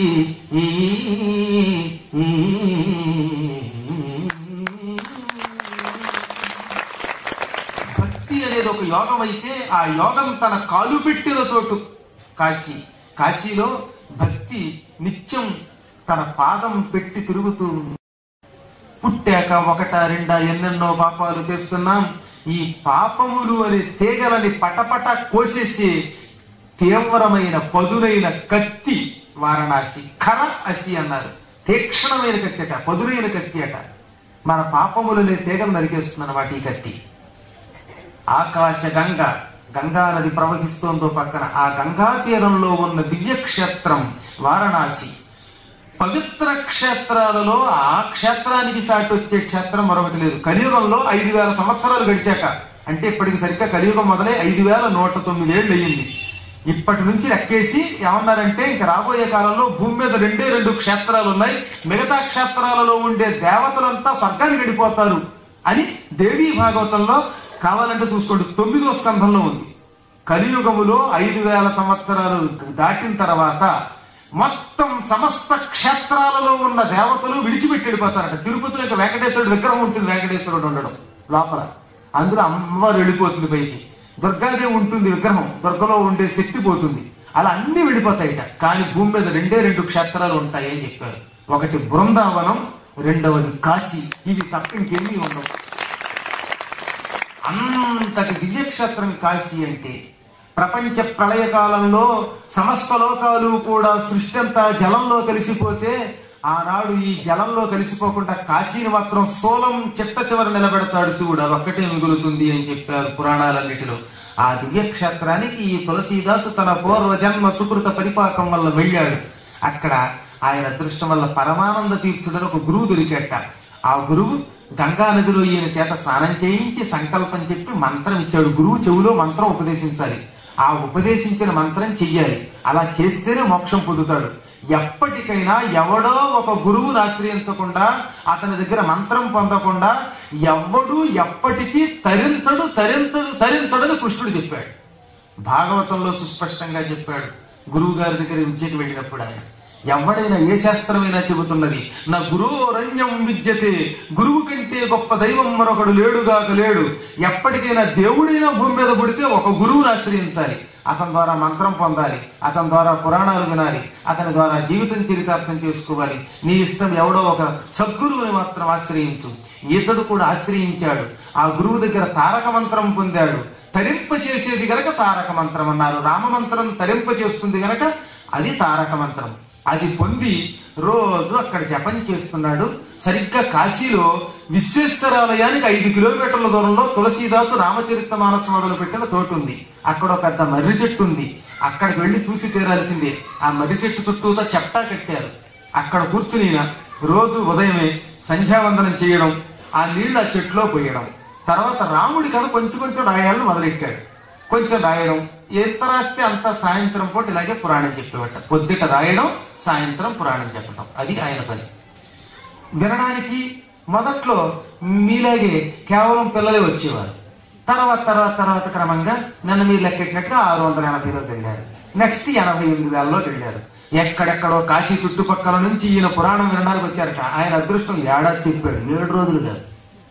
భక్తి అనేది ఒక యోగం అయితే ఆ యోగం తన కాలు పెట్టిన చోటు కాశీ కాశీలో భక్తి నిత్యం తన పాదం పెట్టి తిరుగుతూ ఉంది. పుట్టాక ఒకట రెండా ఎన్నెన్నో పాపాలు చేస్తున్నాం ఈ పాపములు అనే తీగలని పటపట కోసేసి తీవ్రమైన పదునైన కత్తి వారణాసి ఖర అసి అన్నారు తీక్షణమైన కత్తి అట పదునైన కత్తి అట మన పాపములనే తీగలు నరికేస్తుంది అన్నమాట ఈ కత్తి ఆకాశ గంగ గంగా నది ప్రవహిస్తోందో పక్కన ఆ గంగా తీరంలో ఉన్న దివ్యక్షేత్రం వారణాసి పవిత్ర క్షేత్రాలలో ఆ క్షేత్రానికి సాటి వచ్చే క్షేత్రం మరొకటి లేదు కలియుగంలో ఐదు వేల సంవత్సరాలు గడిచాక అంటే ఇప్పటికి సరిగ్గా కలియుగం మొదలై ఐదు వేల నూట తొమ్మిది ఏళ్ళు అయ్యింది ఇప్పటి నుంచి లెక్కేసి ఏమన్నారంటే ఇంక రాబోయే కాలంలో భూమి మీద రెండే రెండు క్షేత్రాలు ఉన్నాయి మిగతా క్షేత్రాలలో ఉండే దేవతలంతా స్వర్గానికి వెళ్ళిపోతారు అని దేవీ భాగవతంలో కావాలంటే చూసుకోండి తొమ్మిదో స్కంధంలో ఉంది కలియుగములో ఐదు వేల సంవత్సరాలు దాటిన తర్వాత మొత్తం సమస్త క్షేత్రాలలో ఉన్న దేవతలు విడిచిపెట్టి వెళ్ళిపోతారట తిరుపతిలో ఇక వెంకటేశ్వరుడు విగ్రహం ఉంటుంది వెంకటేశ్వరుడు ఉండడం లోపల అందులో అమ్మవారు వెళ్ళిపోతుంది పైకి దుర్గాదేవి ఉంటుంది విగ్రహం దుర్గలో ఉండే శక్తి పోతుంది అలా అన్ని వెళ్ళిపోతాయిట కానీ భూమి మీద రెండే రెండు క్షేత్రాలు ఉంటాయి అని చెప్పారు ఒకటి బృందావనం రెండవది కాశీ ఇవి తప్ప ఇంకేమీ ఉండవు అంతటి దివ్యక్షేత్రం కాశీ అంటే ప్రపంచ ప్రళయ కాలంలో సమస్త లోకాలు కూడా సృష్టి అంతా జలంలో కలిసిపోతే ఆనాడు ఈ జలంలో కలిసిపోకుండా కాశీని మాత్రం సోలం చిట్ట చివర నిలబెడతాడు శివుడు అదొక్కటే మిగులుతుంది అని చెప్పారు పురాణాలన్నిటిలో ఆ దివ్యక్షేత్రానికి ఈ తులసీదాసు తన పూర్వ జన్మ సుకృత పరిపాకం వల్ల వెళ్ళాడు అక్కడ ఆయన అదృష్టం వల్ల పరమానంద తీర్థుడని ఒక గురువు దొరికేట ఆ గురువు గంగా నదిలో ఈయన చేత స్నానం చేయించి సంకల్పం చెప్పి మంత్రం ఇచ్చాడు గురువు చెవులో మంత్రం ఉపదేశించాలి ఆ ఉపదేశించిన మంత్రం చెయ్యాలి అలా చేస్తేనే మోక్షం పొందుతాడు ఎప్పటికైనా ఎవడో ఒక గురువుని ఆశ్రయించకుండా అతని దగ్గర మంత్రం పొందకుండా ఎవడు ఎప్పటికీ తరించడు తరించడు తరించడని కృష్ణుడు చెప్పాడు భాగవతంలో సుస్పష్టంగా చెప్పాడు గురువు గారి దగ్గర విద్యకు వెళ్ళినప్పుడు ఆయన ఎవడైనా ఏ శాస్త్రమైనా చెబుతున్నది నా గురువరణ్యం విద్యతే గురువు కంటే గొప్ప దైవం మరొకడు లేడుగాక లేడు ఎప్పటికైనా దేవుడైనా భూమి మీద పుడితే ఒక గురువుని ఆశ్రయించాలి అతని ద్వారా మంత్రం పొందాలి అతని ద్వారా పురాణాలు వినాలి అతని ద్వారా జీవితం చరితార్థం చేసుకోవాలి నీ ఇష్టం ఎవడో ఒక సద్గురువుని మాత్రం ఆశ్రయించు ఇతడు కూడా ఆశ్రయించాడు ఆ గురువు దగ్గర తారక మంత్రం పొందాడు తరింప చేసేది గనక తారక మంత్రం అన్నారు రామ మంత్రం తరింప చేస్తుంది గనక అది తారక మంత్రం అది పొంది రోజు అక్కడ జపం చేస్తున్నాడు సరిగ్గా కాశీలో విశ్వేశ్వరాలయానికి ఐదు కిలోమీటర్ల దూరంలో తులసీదాసు రామచరిత మానస మొదలు పెట్టిన చోటు ఉంది అక్కడ ఒక పెద్ద మర్రి చెట్టు ఉంది అక్కడికి వెళ్లి చూసి తీరాల్సిందే ఆ మర్రి చెట్టు చుట్టూతో చెప్తా కట్టారు అక్కడ కూర్చుని ఈయన రోజు ఉదయమే సంధ్యావందనం చేయడం ఆ నీళ్లు ఆ చెట్టులో పోయడం తర్వాత రాముడి కథ కొంచెం కొంచెం రాయాలని మొదలెట్టాడు కొంచెం రాయడం ఎంత రాస్తే అంత సాయంత్రం పూట ఇలాగే పురాణం చెప్పేవట పొద్దుట రాయడం సాయంత్రం పురాణం చెప్పడం అది ఆయన పని వినడానికి మొదట్లో మీలాగే కేవలం పిల్లలే వచ్చేవారు తర్వాత తర్వాత తర్వాత క్రమంగా నన్ను మీరు లెక్కెట్టినట్టుగా ఆరు వందల ఎనభై రోజులు వెళ్ళారు నెక్స్ట్ ఎనభై ఎనిమిది వేలలో వెళ్ళారు ఎక్కడెక్కడో కాశీ చుట్టుపక్కల నుంచి ఈయన పురాణం వినడానికి వచ్చారట ఆయన అదృష్టం ఏడాది చెప్పాడు ఏడు రోజులు కాదు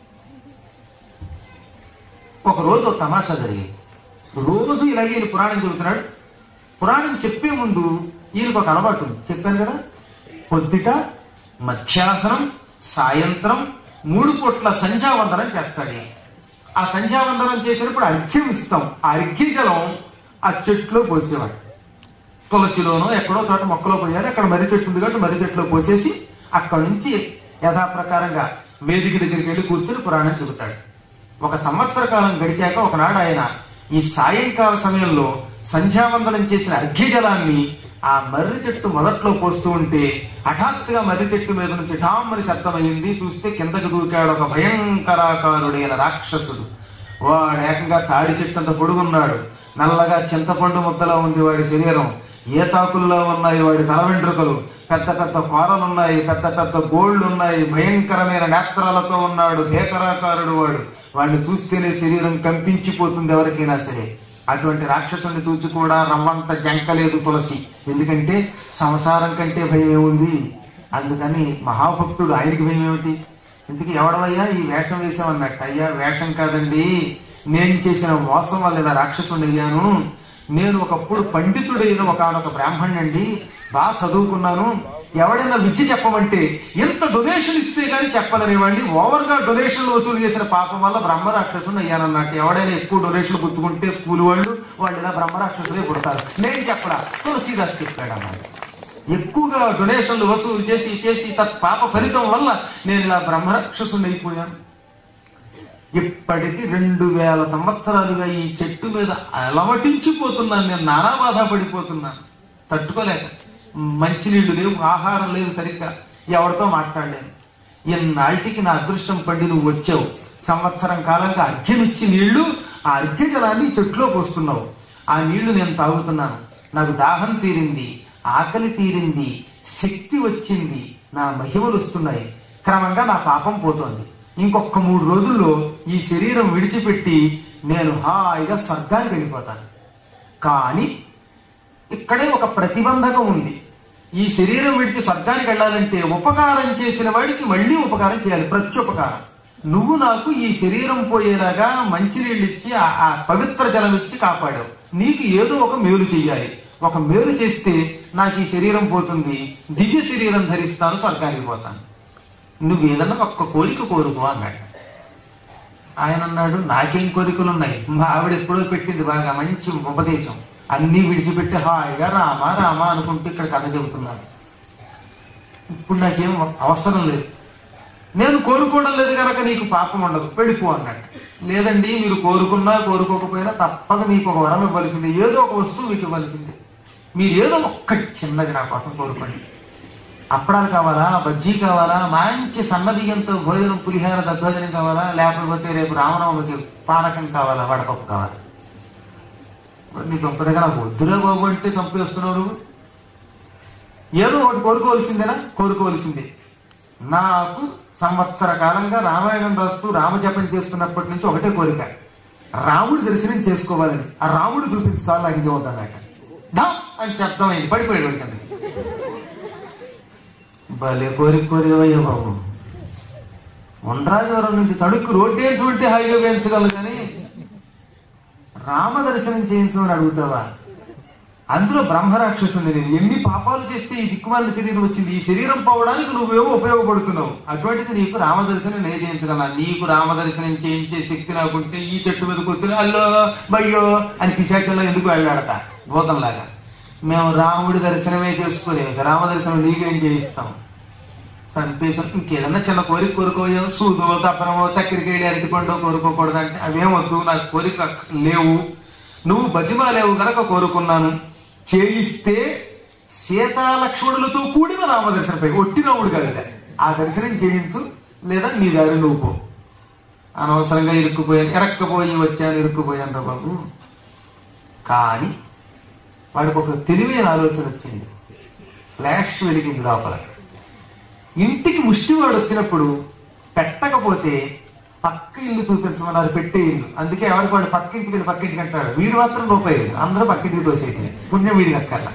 ఒక రోజు ఒక తమాషా జరిగింది రోజు ఇలాగే ఈయన పురాణం చెబుతున్నాడు పురాణం చెప్పే ముందు ఈయనకు ఒక అలవాటు ఉంది చెప్పాను కదా పొద్దుట మధ్యాహ్నం సాయంత్రం మూడు పూట్ల సంధ్యావందనం చేస్తాడు ఈయన. ఆ సంధ్యావందనం చేసినప్పుడు అర్ఘ్యం ఇస్తాం ఆ అర్ఘ్య జలం ఆ చెట్లో పోసేవాడు తులసిలోనో ఎక్కడో చోట మొక్కలో పోయాలి అక్కడ మర్రి చెట్టు ఉంది కాబట్టి మర్రి చెట్టులో పోసేసి అక్కడ నుంచి యథాప్రకారంగా వేదిక దగ్గరికి వెళ్ళి కూర్చొని పురాణం చెబుతాడు ఒక సంవత్సర కాలం గడిచాక ఒకనాడు ఆయన ఈ సాయంకాల సమయంలో సంధ్యావందనం చేసిన అర్ఘ్య జలాన్ని ఆ మర్రి చెట్టు మొదట్లో పోస్తూ ఉంటే హఠాత్తుగా మర్రి చెట్టు మీద నుంచి ఠామ్మని శబ్దమైంది చూస్తే కిందకి దూకాడు ఒక భయంకరాకారుడైన రాక్షసుడు వాడు ఏకంగా తాడి చెట్టు అంత పొడుగున్నాడు నల్లగా చింతపండు ముద్దలా ఉంది వాడి శరీరం ఏతాకుల్లో ఉన్నాయి వాడి తల వెంట్రుకలు పెద్ద పెద్ద కోరలున్నాయి పెద్ద పెద్ద గోళ్లు ఉన్నాయి భయంకరమైన నేత్రాలతో ఉన్నాడు భేకరాకారుడు వాడు వాడిని చూస్తేనే శరీరం కంపించిపోతుంది ఎవరికైనా సరే అటువంటి రాక్షసుని చూచి కూడా రవ్వంత జంకలేదు తులసి ఎందుకంటే సంసారం కంటే భయం ఏముంది అందుకని మహాభక్తుడు ఆయనకి భయం ఏమిటి ఇందుకు ఎవడవయ్యా ఈ వేషం వేసామన్నట్టు అయ్యా వేషం కాదండి నేను చేసిన మోసం వల్ల ఇలా రాక్షసుని అయ్యాను నేను ఒకప్పుడు పండితుడైన ఒకనొక బ్రాహ్మణుడండి బాగా చదువుకున్నాను ఎవడైనా విద్య చెప్పమంటే ఎంత డొనేషన్ ఇస్తే గానీ చెప్పననివ్వండి ఓవర్ గా డొనేషన్లు వసూలు చేసిన పాపం వల్ల బ్రహ్మరాక్షసుని అయ్యానన్నట్టు ఎవడైనా ఎక్కువ డొనేషన్లు పుచ్చుకుంటే స్కూల్ వాళ్ళు వాళ్ళు ఇలా బ్రహ్మరాక్షసులే పుడతారు నేను చెప్పడా తులసీదాస్ చెప్పాడు అన్నమాట ఎక్కువగా డొనేషన్లు వసూలు చేసి చేసి తత్ పాప ఫలితం వల్ల నేను ఇలా బ్రహ్మరాక్షసుని అయిపోయాను ఇప్పటికి రెండు వేల సంవత్సరాలుగా ఈ చెట్టు మీద అలవటించిపోతున్నాను నేను నానా బాధ పడిపోతున్నాను తట్టుకోలేక మంచినీళ్లు లేవు ఆహారం లేదు సరిగ్గా ఎవరితో మాట్లాడలేను ఎన్నాళ్ళకి నా అదృష్టం పండి నువ్వు వచ్చావు సంవత్సరం కాలంగా అర్ఘ్యం ఇచ్చి నీళ్లు ఆ అర్ఘ్య జలాన్ని ఈ చెట్టులో పోస్తున్నావు ఆ నీళ్లు నేను తాగుతున్నాను నాకు దాహం తీరింది ఆకలి తీరింది శక్తి వచ్చింది నా మహిమలు వస్తున్నాయి క్రమంగా నా పాపం పోతోంది ఇంకొక మూడు రోజుల్లో ఈ శరీరం విడిచిపెట్టి నేను హాయిగా స్వర్గానికి వెళ్ళిపోతాను కానీ ఇక్కడే ఒక ప్రతిబంధకం ఉంది ఈ శరీరం విడిచి స్వర్గానికి వెళ్ళాలంటే ఉపకారం చేసిన వాడికి మళ్ళీ ఉపకారం చేయాలి ప్రత్యుపకారం నువ్వు నాకు ఈ శరీరం పోయేలాగా మంచినీళ్ళు ఇచ్చి ఆ- ఆ పవిత్ర జలం ఇచ్చి కాపాడావు నీకు ఏదో ఒక మేలు చెయ్యాలి ఒక మేలు చేస్తే నాకు ఈ శరీరం పోతుంది దివ్య శరీరం ధరిస్తాను స్వర్గానికి పోతాను నువ్వు ఏదన్నా ఒక్క కోరిక కోరుకో అన్నాడు ఆయన అన్నాడు నాకేం కోరికలు ఉన్నాయి మా ఆవిడ ఎప్పుడో పెట్టింది బాగా మంచి ఉపదేశం అన్నీ విడిచిపెట్టి హాయిగా రామ రామ అనుకుంటూ ఇక్కడ కథ చెబుతున్నాను ఇప్పుడు నాకేం అవసరం లేదు నేను కోరుకోవడం లేదు కనుక నీకు పాపం ఉండదు వెళ్ళిపో అన్నట్టు లేదండి మీరు కోరుకున్నా కోరుకోకపోయినా తప్పక మీకు ఒక వరం ఇవ్వాల్సింది ఏదో ఒక వస్తువు మీకు ఇవ్వాల్సింది మీరు ఏదో ఒక్కటి చిన్నది నా కోసం కోరుకోండి అప్పడాలు కావాలా బజ్జీ కావాలా మంచి సన్న బియ్యంతో భోజనం పులిహార దద్దోజనం కావాలా లేకపోతే రేపు రామనవమికి పానకం కావాలా వడపప్పు కావాలా నీ గొప్ప దగ్గర నాకు వద్దురా బాబు అంటే చంపేస్తున్నావు నువ్వు ఏదో ఒకటి కోరుకోవాల్సిందేనా కోరుకోవాల్సిందే నాకు సంవత్సర కాలంగా రామాయణం రాస్తూ రామజపం చేస్తున్నప్పటి నుంచి ఒకటే కోరిక రాముడి దర్శనం చేసుకోవాలని ఆ రాముడు చూపించి చాలా నాకు ఇంకే వద్దన్నాక డా అని శబ్దం అయింది పడిపోయాడు వాడి కిందకి. భలే కోరిక కోరికవయ్యా బాబు ఉండ్రాజవరం నుంచి తడుక్కు రోడ్డు వేయించుకుంటే హాయిగా వేయించగలరు కానీ రామ దర్శనం చేయించమని అడుగుతావా అందులో బ్రహ్మరాక్షసుని నేను ఎన్ని పాపాలు చేస్తే ఈ దిక్కుమాలిన శరీరం వచ్చింది ఈ శరీరం పోవడానికి నువ్వేమో ఉపయోగపడుతున్నావు అటువంటిది నీకు రామదర్శనం నేను చేయించగలనా నీకు రామదర్శనం చేయించే శక్తి నాకుంటే ఈ చెట్టు మీద కూర్చుని అల్లో బయ్యో అని పిశాచంలో ఎందుకు వెళ్ళాడతా భూతంలాగా మేము రాముడి దర్శనమే చేసుకోలేదు రామదర్శనం నీకేం చేయిస్తాం చంపేసాం ఇంకేదన్నా చిన్న కోరిక కోరుకోయో సూదో తప్పనమో చక్కెరకేళి అరటిపండు కోరుకోకూడదంటే అవేమొద్దు నాకు కోరిక లేవు నువ్వు బతిమాలేవు గనక కోరుకున్నాను చేయిస్తే సీతాలక్ష్మణులతో కూడిన రామదర్శనపై ఒట్టి రాముడు కాదు ఇది. ఆ దర్శనం చేయించు లేదా నీ దారి నువ్వు పో అనవసరంగా ఇరుక్కుపోయాను ఎరక్కపోయి వచ్చాను ఇరుక్కుపోయాను రా బాబు కానీ వాడికి ఒక తెలివైన ఆలోచన వచ్చింది ఫ్లాష్ వెలిగింది లోపల ఇంటికి ముష్టివాడు వచ్చినప్పుడు పెట్టకపోతే పక్క ఇల్లు చూపించమన్నారు పెట్టే ఇల్లు అందుకే ఎవరికి వాడు పక్క ఇంటికి వెళ్ళి పక్క ఇంటికి అంటాడు వీడు మాత్రం రూపాయి అందరూ పక్కింటికి తోసేటి పుణ్యం వీడికి అక్కర్లా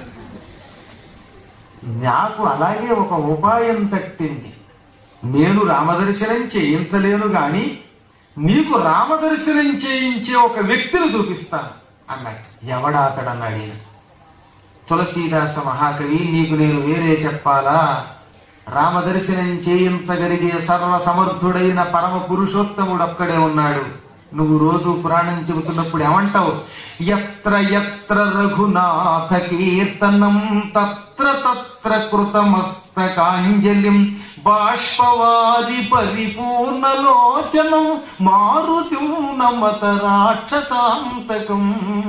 నాకు అలాగే ఒక ఉపాయం తట్టింది నేను రామదర్శనం చేయించలేను గాని నీకు రామదర్శనం చేయించే ఒక వ్యక్తిని చూపిస్తాను అన్నాడు ఎవడా అతడు అన్నాడు ఈయన తులసీదాస మహాకవి నీకు నేను వేరే చెప్పాలా రామదర్శనం చేయించగలిగే సర్వ సమర్థుడైన పరమ పురుషోత్తముడు అక్కడే ఉన్నాడు నువ్వు రోజు పురాణం చెబుతున్నప్పుడు ఏమంటావు ఎత్ర ఎత్ర రఘునాథ కీర్తనం తత్ర తత్ర కృతమస్తకాంజలిం బాష్పవాది పరిపూర్ణలోచనం మారుతి నమత రాక్షసాంతకం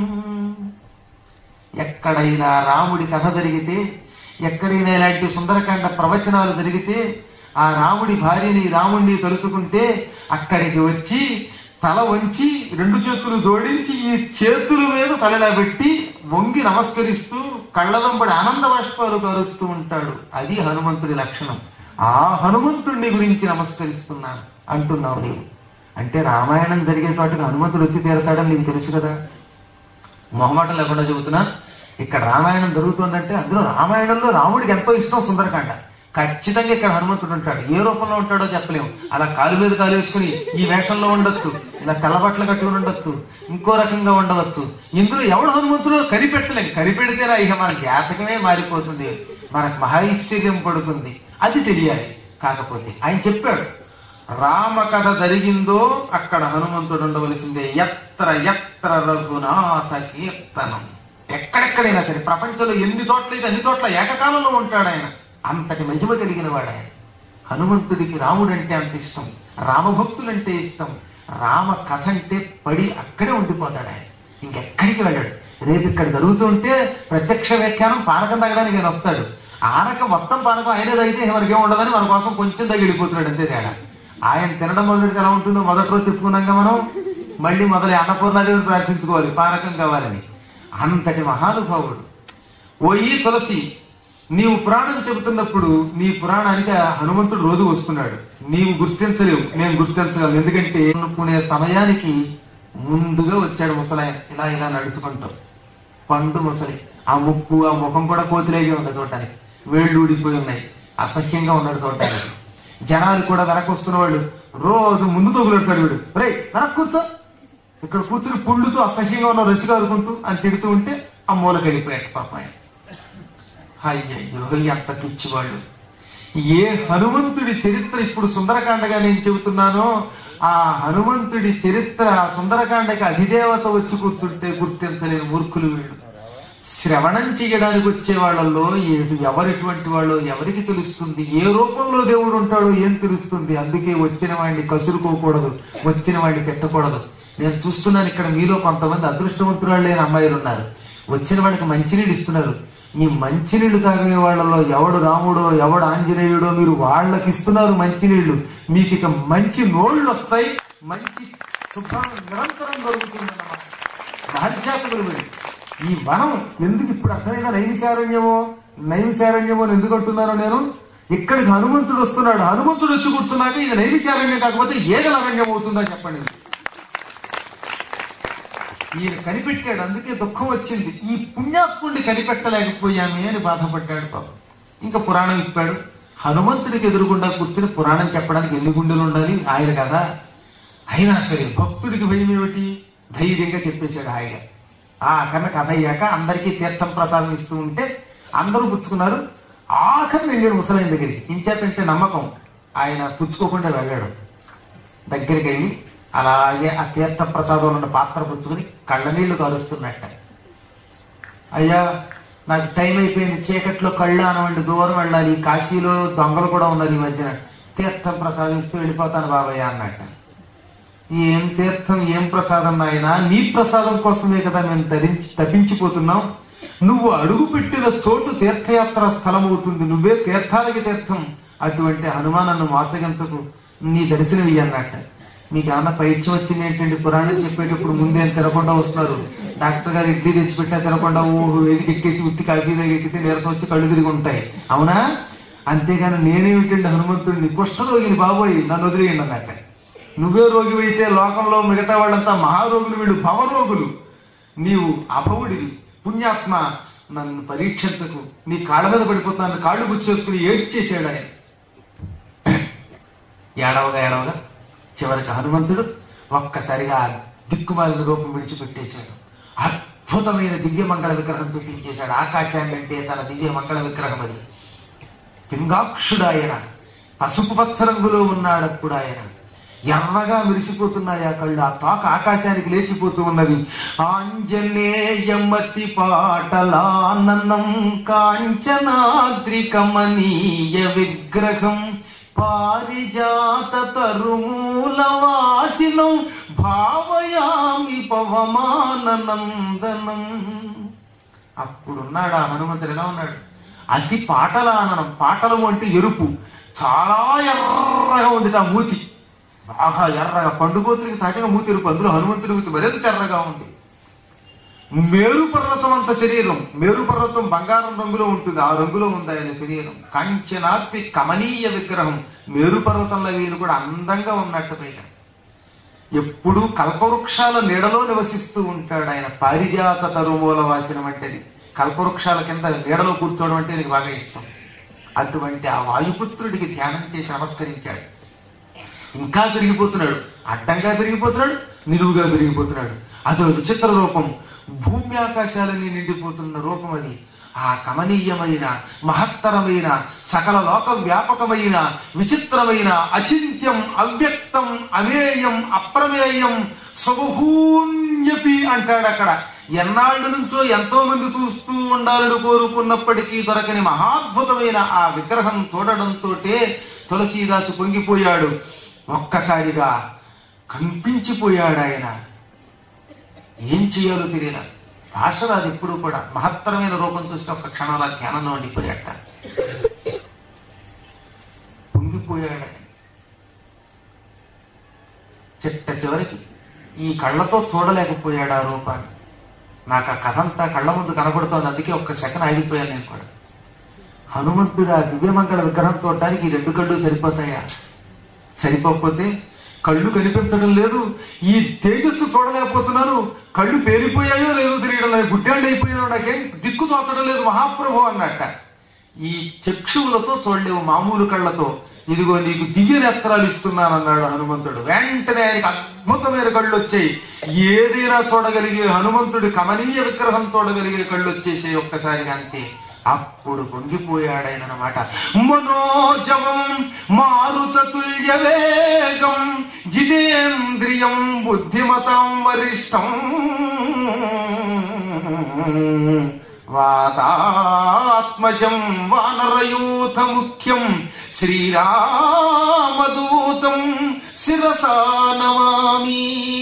ఎక్కడైనా రాముడి కథ జరిగితే ఎక్కడైనా ఇలాంటి సుందరకాండ ప్రవచనాలు జరిగితే ఆ రాముడి భార్యని రాముడిని తలుచుకుంటే అక్కడికి వచ్చి తల వంచి రెండు చేతులు జోడించి ఈ చేతుల మీద తలలా పెట్టి వంగి నమస్కరిస్తూ కళ్ళలంబడి ఆనంద బాష్పాలు కరుస్తూ ఉంటాడు అది హనుమంతుడి లక్షణం ఆ హనుమంతుడిని గురించి నమస్కరిస్తున్నాను అంటున్నావు నీవు అంటే రామాయణం జరిగే చోటకి హనుమంతుడు వచ్చి తీరతాడని నీకు తెలుసు కదా మొహమాటం లేకుండా చెబుతున్నా ఇక్కడ రామాయణం జరుగుతుందంటే అందులో రామాయణంలో రాముడికి ఎంతో ఇష్టం సుందరకాండ ఖచ్చితంగా ఇక్కడ హనుమంతుడు ఉంటాడు ఏ రూపంలో ఉంటాడో చెప్పలేము అలా కాలు మీద కాలు వేసుకుని ఈ వేషంలో ఉండొచ్చు ఇలా తెల్లబట్టలు కట్టుకుని ఉండొచ్చు ఇంకో రకంగా ఉండవచ్చు ఇందులో ఎవడు హనుమంతుడు కనిపెట్టలేం కనిపెడితే ఇక మన జాతకమే మారిపోతుంది మనకు మహైశ్వర్యం పడుతుంది అది తెలియాలి కాకపోతే ఆయన చెప్పాడు రామ కథ జరిగిందో అక్కడ హనుమంతుడు ఉండవలసిందే ఎత్ర ఎత్ర రఘునాథ కీర్తనం ఎక్కడెక్కడైనా సరే ప్రపంచంలో ఎన్ని చోట్లయితే అన్ని చోట్ల ఏకకాలంలో ఉంటాడు ఆయన అంతటి మహిమ కలిగిన వాడు ఆయన హనుమంతుడికి రాముడంటే అంత ఇష్టం రామభక్తులంటే ఇష్టం రామ కథ అంటే పడి అక్కడే ఉండిపోతాడు ఆయన ఇంకెక్కడికి వెళ్ళాడు రేపు ఇక్కడ జరుగుతుంటే ప్రత్యక్ష వ్యాఖ్యానం పానకం తగ్గడానికి ఆయన వస్తాడు ఆనక మొత్తం పానకం ఆయనే తగ్గితే మనకేం ఉండదని మన కోసం కొంచెం తగిలిపోతున్నాడు అంతే తేడా ఆయన తినడం మొదలెడితే ఎలా ఉంటుందో మొదటి రోజు చెప్పుకున్నాక మనం మళ్ళీ మొదలు అన్నపూర్ణాదేవిని ప్రార్థించుకోవాలి పానకం కావాలని అంతటి మహానుభావుడు ఓయి తులసి నీవు పురాణం చెబుతున్నప్పుడు నీ పురాణానికి ఆ హనుమంతుడు రోజు వస్తున్నాడు నీవు గుర్తించలేవు నేను గుర్తించగలను ఎందుకంటే అనుకునే సమయానికి ముందుగా వచ్చాడు ముసలాయన ఇలా ఇలా నడుచుకుంటాం పండు ముసలి ఆ ముక్కు ఆ ముఖం కూడా కోతిలేగే ఉంది చూడటానికి వేళ్ళు ఊడిపోయి ఉన్నాయి అసహ్యంగా ఉన్నాడు చూడటానికి జనాలు కూడా వెనక్కి వస్తున్న వాళ్ళు రోజు ముందు తగులుతాడు వీడు రే వెనక్కి కూర్చో ఇక్కడ కూతురు పుళ్ళుతో అసహ్యంగా ఉన్న రసిగా అనుకుంటూ అని తిడుతూ ఉంటే ఆ మూలకి వెళ్ళిపోయాడు పాప ఆయన అయ్యయ్యో ఎంత పిచ్చివాళ్ళు ఏ హనుమంతుడి చరిత్ర ఇప్పుడు సుందరకాండగా నేను చెబుతున్నానో ఆ హనుమంతుడి చరిత్ర ఆ సుందరకాండకి అధిదేవత వచ్చి కూర్చుంటే గుర్తించలేని మూర్ఖులు వీళ్ళు శ్రవణం చేయడానికి వచ్చే వాళ్ళల్లో ఏ- ఎవరెటువంటి వాళ్ళో ఎవరికి తెలుస్తుంది ఏ రూపంలో దేవుడు ఉంటాడో ఏం తెలుస్తుంది అందుకే వచ్చిన వాడిని కసురుకోకూడదు వచ్చిన వాడిని పెట్టకూడదు నేను చూస్తున్నాను ఇక్కడ మీలో కొంతమంది అదృష్టవంతురాళ్ళు లేని అమ్మాయిలు ఉన్నారు వచ్చిన వాడికి మంచినీళ్ళు ఇస్తున్నారు ఈ మంచినీళ్లు తాగే వాళ్ళలో ఎవడు రాముడో ఎవడు ఆంజనేయుడో మీరు వాళ్ళకి ఇస్తున్నారు మంచినీళ్లు మీకు ఇక మంచి నోళ్లు వస్తాయి మంచి శుభ్రం నిరంతరం దొరుకుతుందన్నమాట మహర్జాతకులు వీళ్ళు ఈ వనం ఎందుకు ఇప్పుడు అర్థమైందా నైమిశారణ్యమో నైమిశారణ్యమో అని ఎందుకు అంటున్నాను నేను ఇక్కడికి హనుమంతుడు వస్తున్నాడు హనుమంతుడు వచ్చి కూర్చున్నాక ఇది నైమిశారణ్యం కాకపోతే ఏగల అరణ్యం అవుతుందా చెప్పండి ఈయన కనిపెట్టాడు అందుకే దుఃఖం వచ్చింది ఈ పుణ్యాత్ముడిని కనిపెట్టలేకపోయామే అని బాధపడ్డాడు పాపం ఇంకా పురాణం ఇప్పాడు హనుమంతుడికి ఎదురుగుండా కూర్చుని పురాణం చెప్పడానికి ఎన్ని గుండెలు ఉండాలి ఆయన కదా అయినా సరే భక్తుడికి భయం ఏమిటి ధైర్యంగా చెప్పేశాడు హాయిగా ఆ కన్నా కథ అయ్యాక అందరికీ తీర్థం ప్రసాదం ఇస్తూ ఉంటే అందరూ పుచ్చుకున్నారు ఆఖరి వెళ్ళాడు ముసలైన దగ్గరికి ఇంచేతంటే నమ్మకం ఆయన పుచ్చుకోకుండా వెళ్ళాడు దగ్గరికి వెళ్ళి అలాగే ఆ తీర్థ ప్రసాదంలో ఉన్న పాత్ర పుచ్చుకుని కళ్ళ నీళ్లు కాలుస్తున్నట్ట అయ్యా నాకు టైం అయిపోయింది చీకట్లో కళ్ళు అనవండి దూరం వెళ్ళాలి కాశీలో దొంగలు కూడా ఉన్నారు ఈ మధ్యన తీర్థం ప్రసాదం ఇస్తూ వెళ్ళిపోతాను బాబాయ్ అన్నట్ట ఏం తీర్థం ఏం ప్రసాదం నాయనా నీ ప్రసాదం కోసమే కదా మేము ధరించి తప్పించిపోతున్నాం నువ్వు అడుగు పెట్టిన చోటు తీర్థయాత్ర స్థలం అవుతుంది నువ్వే తీర్థాలకి తీర్థం అటువంటి హనుమానన్ను మోసగించకు నీ దర్శనం ఇయ్యన్నట్ట మీకు ఏమన్నా పైత్యం వచ్చింది ఏంటంటే పురాణం చెప్పేటప్పుడు ముందేం తినకుండా వస్తున్నారు డాక్టర్ గారు ఇడ్లీ తెచ్చిపెట్టినా తినకుండా ఊహు ఏది ఎక్కేసి ఉత్తి కాకి ఎక్కితే నీరసం వచ్చి కళ్ళు తిరిగి ఉంటాయి అవునా అంతేగాని నేనేమిటండి హనుమంతుడిని కుష్ఠరోగిని బాబోయ్ నన్ను వదిలేయండి అన్నట్ట నువ్వే రోగి అయితే లోకంలో మిగతా వాళ్ళంతా మహారోగులు వీళ్ళు భవరోగులు నీవు అభవుడివి పుణ్యాత్మ నన్ను పరీక్షించకు నీ కాళ్ళ మీద పడిపోతున్నాను కాళ్ళు గుచ్చేసుకుని ఏడ్చేసాడు ఆయన ఏడవగా ఏడవగా చివరికి హనుమంతుడు ఒక్కసారిగా ఆ దిక్కుమాలిన రూపం విడిచిపెట్టేశాడు అద్భుతమైన దివ్య మంగళ విగ్రహం చూపించేశాడు ఆకాశాన్ని అంటే తన దివ్య మంగళ విగ్రహం అది పింగాక్షుడు ఆయన పసుపు పచ్చ రంగులో ఉన్నాడు అప్పుడు ఆయన ఎర్రగా మెరిసిపోతున్నాయి ఆ కళ్ళు ఆ తోక ఆకాశానికి లేచిపోతూ ఉన్నది ఆంజనేయమతి పాటలాననం కాంచనాద్రి కమనీయ విగ్రహం పారిజాత తరుమూల వాసినం భావయామి పవమానందనం అప్పుడున్నాడు ఆ హనుమంతుడు ఎలా ఉన్నాడు అతి పాటలాననం పాటలము అంటే ఎరుపు చాలా ఎర్రగా ఉంది ఆ మూతి బాగా ఎర్రగా పండుగోతులకి సాటిగా మూతి ఎరుపు అందులో హనుమంతుడి మూతి మరింత ఎర్రగా ఉంది మేరు పర్వతం అంత శరీరం మేరు పర్వతం బంగారం రంగులో ఉంటుంది ఆ రంగులో ఉంది ఆయన శరీరం కాంచనాతి కమనీయ విగ్రహం మేరు పర్వతంలో వీళ్ళు కూడా అందంగా ఉన్నట్టు పైగా ఎప్పుడూ కల్పవృక్షాల నీడలో నివసిస్తూ ఉంటాడు ఆయన పారిజాత తరుమూల వాసనం అంటే అది. కల్పవృక్షాల కింద నీడలో కూర్చోవడం అంటే నీకు బాగా ఇష్టం అటువంటి ఆ వాయుపుత్రుడికి ధ్యానం చేసి నమస్కరించాడు ఇంకా పెరిగిపోతున్నాడు అడ్డంగా పెరిగిపోతున్నాడు నిలువుగా పెరిగిపోతున్నాడు అదో విచిత్ర రూపం భూమి ఆకాశాలని నిండిపోతున్న రూపం అది ఆ కమనీయమైన మహత్తరమైన సకల లోక వ్యాపకమైన విచిత్రమైన అచింత్యం అవ్యక్తం అమేయం అప్రమేయం స్వభూన్యపి అంటాడు అక్కడ ఎన్నాళ్ళ నుంచో ఎంతో మంది చూస్తూ ఉండాలని కోరుకున్నప్పటికీ దొరకని మహాద్భుతమైన ఆ విగ్రహం చూడడంతో తులసీదాసు పొంగిపోయాడు ఒక్కసారిగా కంపించిపోయాడు ఆయన ఏం చేయాలో తెలియదు భాష అది ఎప్పుడు కూడా మహత్తరమైన రూపం చూస్తే ఒక క్షణాల ధ్యానంలో ఉండిపోయాట పొంగిపోయాడు ఆయన. చిట్ట చివరికి ఈ కళ్ళతో చూడలేకపోయాడు ఆ రూపాన్ని నాకు ఆ కథ అంతా కళ్ళ ముందు కనబడుతోంది అందుకే ఒక్క సెకండ్ ఆగిపోయాను నేను కూడా హనుమంతుడు ఆ దివ్యమంగళ విగ్రహం చూడడానికి ఈ రెండు కళ్ళు సరిపోతాయా సరిపోకపోతే కళ్ళు కనిపించడం లేదు ఈ తేజస్సు చూడలేకపోతున్నాను కళ్ళు పేరిపోయాయో లేదో తెలియడం లేదు గుడ్డాళ్ళు అయిపోయానో నాకేం దిక్కు తోచడం లేదు మహాప్రభు అన్నట్ట ఈ చక్షువులతో చూడలేవు మామూలు కళ్ళతో ఇదిగో నీకు దివ్య నేత్రాలు ఇస్తున్నానన్నాడు హనుమంతుడు వెంటనే ఆయనకి అద్భుతమైన కళ్ళు వచ్చాయి ఏదైనా చూడగలిగే హనుమంతుడి కమనీయ విగ్రహం చూడగలిగే కళ్ళు వచ్చేసాయి ఒక్కసారిగా అంతే అప్పుడు పొంగిపోయాడాయన అనమాట మనోజవం మారుత తుల్య వేగం జితేంద్రియం బుద్ధిమతం వరిష్టం వాతాత్మజం వానరయూథ ముఖ్యం శ్రీరామదూతం శిరసా నమామి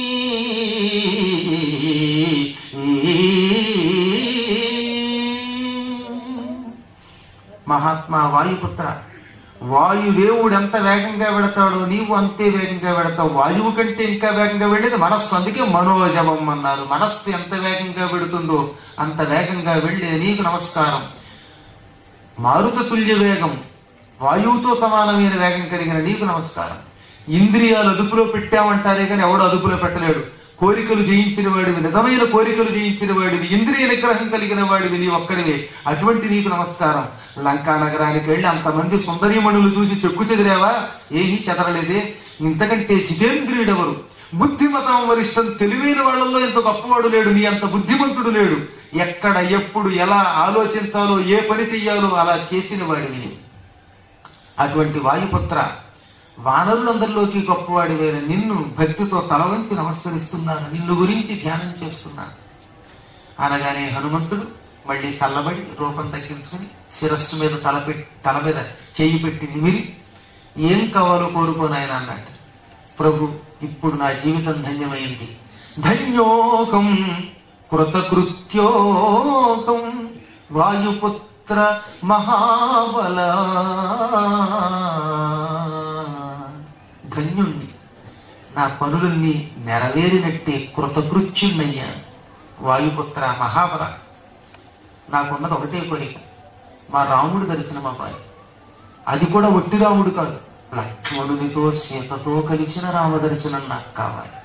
మహాత్మా వాయుపుత్ర వాయుదేవుడు ఎంత వేగంగా వెళతాడో నీవు అంతే వేగంగా వెళతావు వాయువు కంటే ఇంకా వేగంగా వెళ్ళేది మనస్సు అందుకే మనోజవం అన్నారు మనస్సు ఎంత వేగంగా వెడుతుందో అంత వేగంగా వెళ్ళే నీకు నమస్కారం మారుత తుల్య వేగం వాయువుతో సమానమైన వేగం కలిగిన నీకు నమస్కారం ఇంద్రియాలు అదుపులో పెట్టామంటారే కానీ ఎవడు అదుపులో పెట్టలేడు కోరికలు జయించిన వాడివి నిజమైన కోరికలు జయించిన వాడివి ఇంద్రియ నిగ్రహం కలిగిన వాడివి నీ ఒక్కడివే అటువంటి నీకు నమస్కారం లంకా నగరానికి వెళ్ళి అంతమంది సుందరీమణులు చూసి చెక్కు చెదిరావా ఏమీ చెదరలేదే ఇంతకంటే జితేంద్రియుడెవరు బుద్ధిమతం వరిష్టం తెలివైన వాళ్ళల్లో ఎంత గొప్పవాడు లేడు నీ అంత బుద్ధిమంతుడు లేడు ఎక్కడ ఎప్పుడు ఎలా ఆలోచించాలో ఏ పని చెయ్యాలో అలా చేసిన వాడివి నీవు. అటువంటి వాయుపుత్ర వానరులందరిలోకి గొప్పవాడివైన నిన్ను భక్తితో తల వంచి నమస్కరిస్తున్నాను నిన్ను గురించి ధ్యానం చేస్తున్నాను అనగానే హనుమంతుడు మళ్ళీ కళ్ళబడి రూపం తగ్గించుకుని శిరస్సు మీద తల పెట్టి తల మీద చేయి పెట్టి నిమిరి ఏం కావాలో కోరుకోనాయన అన్నట్టు ప్రభు ఇప్పుడు నా జీవితం ధన్యమైంది ధన్యోకం కృతకృత్యోకం వాయుపుత్ర మహాబల ధన్యుణ్ణి నా పనులన్నీ నెరవేరినట్టే కృతకృత్యున్నయ్యాను వాయుపుత్ర మహాబల నాకున్నది ఒకటే కోరిక మా రాముడు దర్శనం అవ్వాలి అది కూడా ఒట్టి రాముడు కాదు లక్ష్మణునితో సీతతో కలిసిన రామ దర్శనం నాకు కావాలి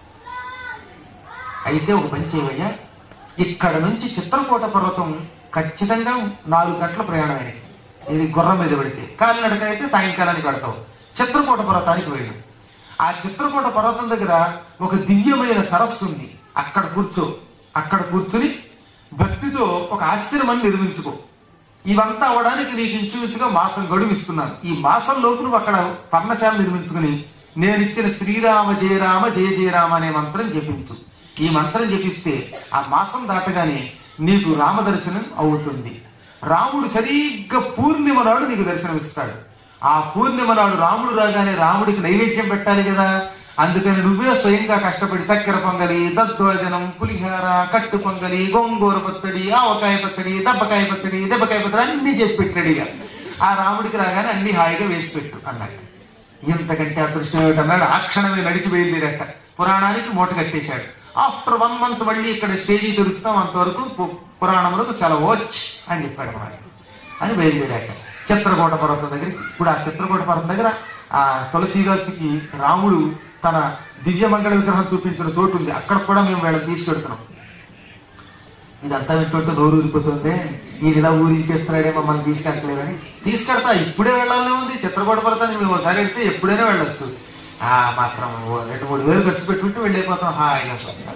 అయితే ఒక పని చేయవయ్యా ఇక్కడ నుంచి చిత్రకూట పర్వతం ఖచ్చితంగా నాలుగు గంటల ప్రయాణం అయింది ఇది గుర్రం మీద పెడితే కాలినడక అయితే సాయంకాలానికి పెడతావు చిత్రకూట పర్వతానికి వెళ్ళు ఆ చిత్రకూట పర్వతం దగ్గర ఒక దివ్యమైన సరస్సు ఉంది అక్కడ కూర్చో అక్కడ కూర్చుని భక్తితో ఒక ఆశ్రమాన్ని నిర్మించుకో ఇవంతా అవడానికి నీకు ఇంచుమించుగా మాసం గడువు ఇస్తున్నాను ఈ మాసం లోపు నువ్వు అక్కడ పర్ణశాల నిర్మించుకుని నేను ఇచ్చిన శ్రీరామ జయరామ జయ జయరామ అనే మంత్రం జపించు ఈ మంత్రం జపిస్తే ఆ మాసం దాటగానే నీకు రామ దర్శనం అవుతుంది రాముడు సరిగ్గా పూర్ణిమ నాడు నీకు దర్శనమిస్తాడు ఆ పూర్ణిమ నాడు రాముడు రాగానే రాముడికి నైవేద్యం పెట్టాలి కదా అందుకని నువ్వే స్వయంగా కష్టపడి చక్కెర పొంగలి దద్దోజనం పులిహార కట్టు పొంగలి గోంగూర పచ్చడి ఆవకాయ పచ్చడి దెబ్బకాయ పచ్చడి దెబ్బకాయ పచ్చడి అన్ని చేసి పెట్టినడిగా ఆ రాముడికి రాగానే అన్ని హాయిగా వేసి పెట్టు అన్నాడు ఇంతకంటే అదృష్టం ఏమిటన్నాడు ఆ క్షణమే నడిచి బయలుదేరట పురాణానికి మూట కట్టేశాడు ఆఫ్టర్ వన్ మంత్ మళ్ళీ ఇక్కడ స్టేజీ తెరుస్తాం అంతవరకు పు- పురాణములకు సెలవోచ్ అని చెప్పాడు అన్నమాట అని బయలుదేరాక చిత్రకూట పర్వతం దగ్గర ఇప్పుడు ఆ చిత్రకూట పర్వతం దగ్గర ఆ తులసీదాసుకి రాముడు తన దివ్య మంగళ విగ్రహం చూపించిన చోటు ఉంది అక్కడ కూడా మేము వీళ్ళని తీసుకెడుతున్నాం ఇదంతా వింటుంటే నోరు ఊరిపోతుంది ఈయన ఇలా ఊరికి చేస్తున్నాడే మమ్మల్ని తీసుకెళ్ళలేదని తీసుకెడతా ఇప్పుడే వెళ్ళాలనే ఉంది చిత్రకూట పర్వతానికి మేము ఒకసారి వెళ్తే ఎప్పుడైనా వెళ్ళొచ్చు ఆ మాత్రం ఓ రెండు మూడు వేలు ఖర్చు పెట్టుకుంటూ వెళ్ళిపోతాం హాయిగా చూస్తాం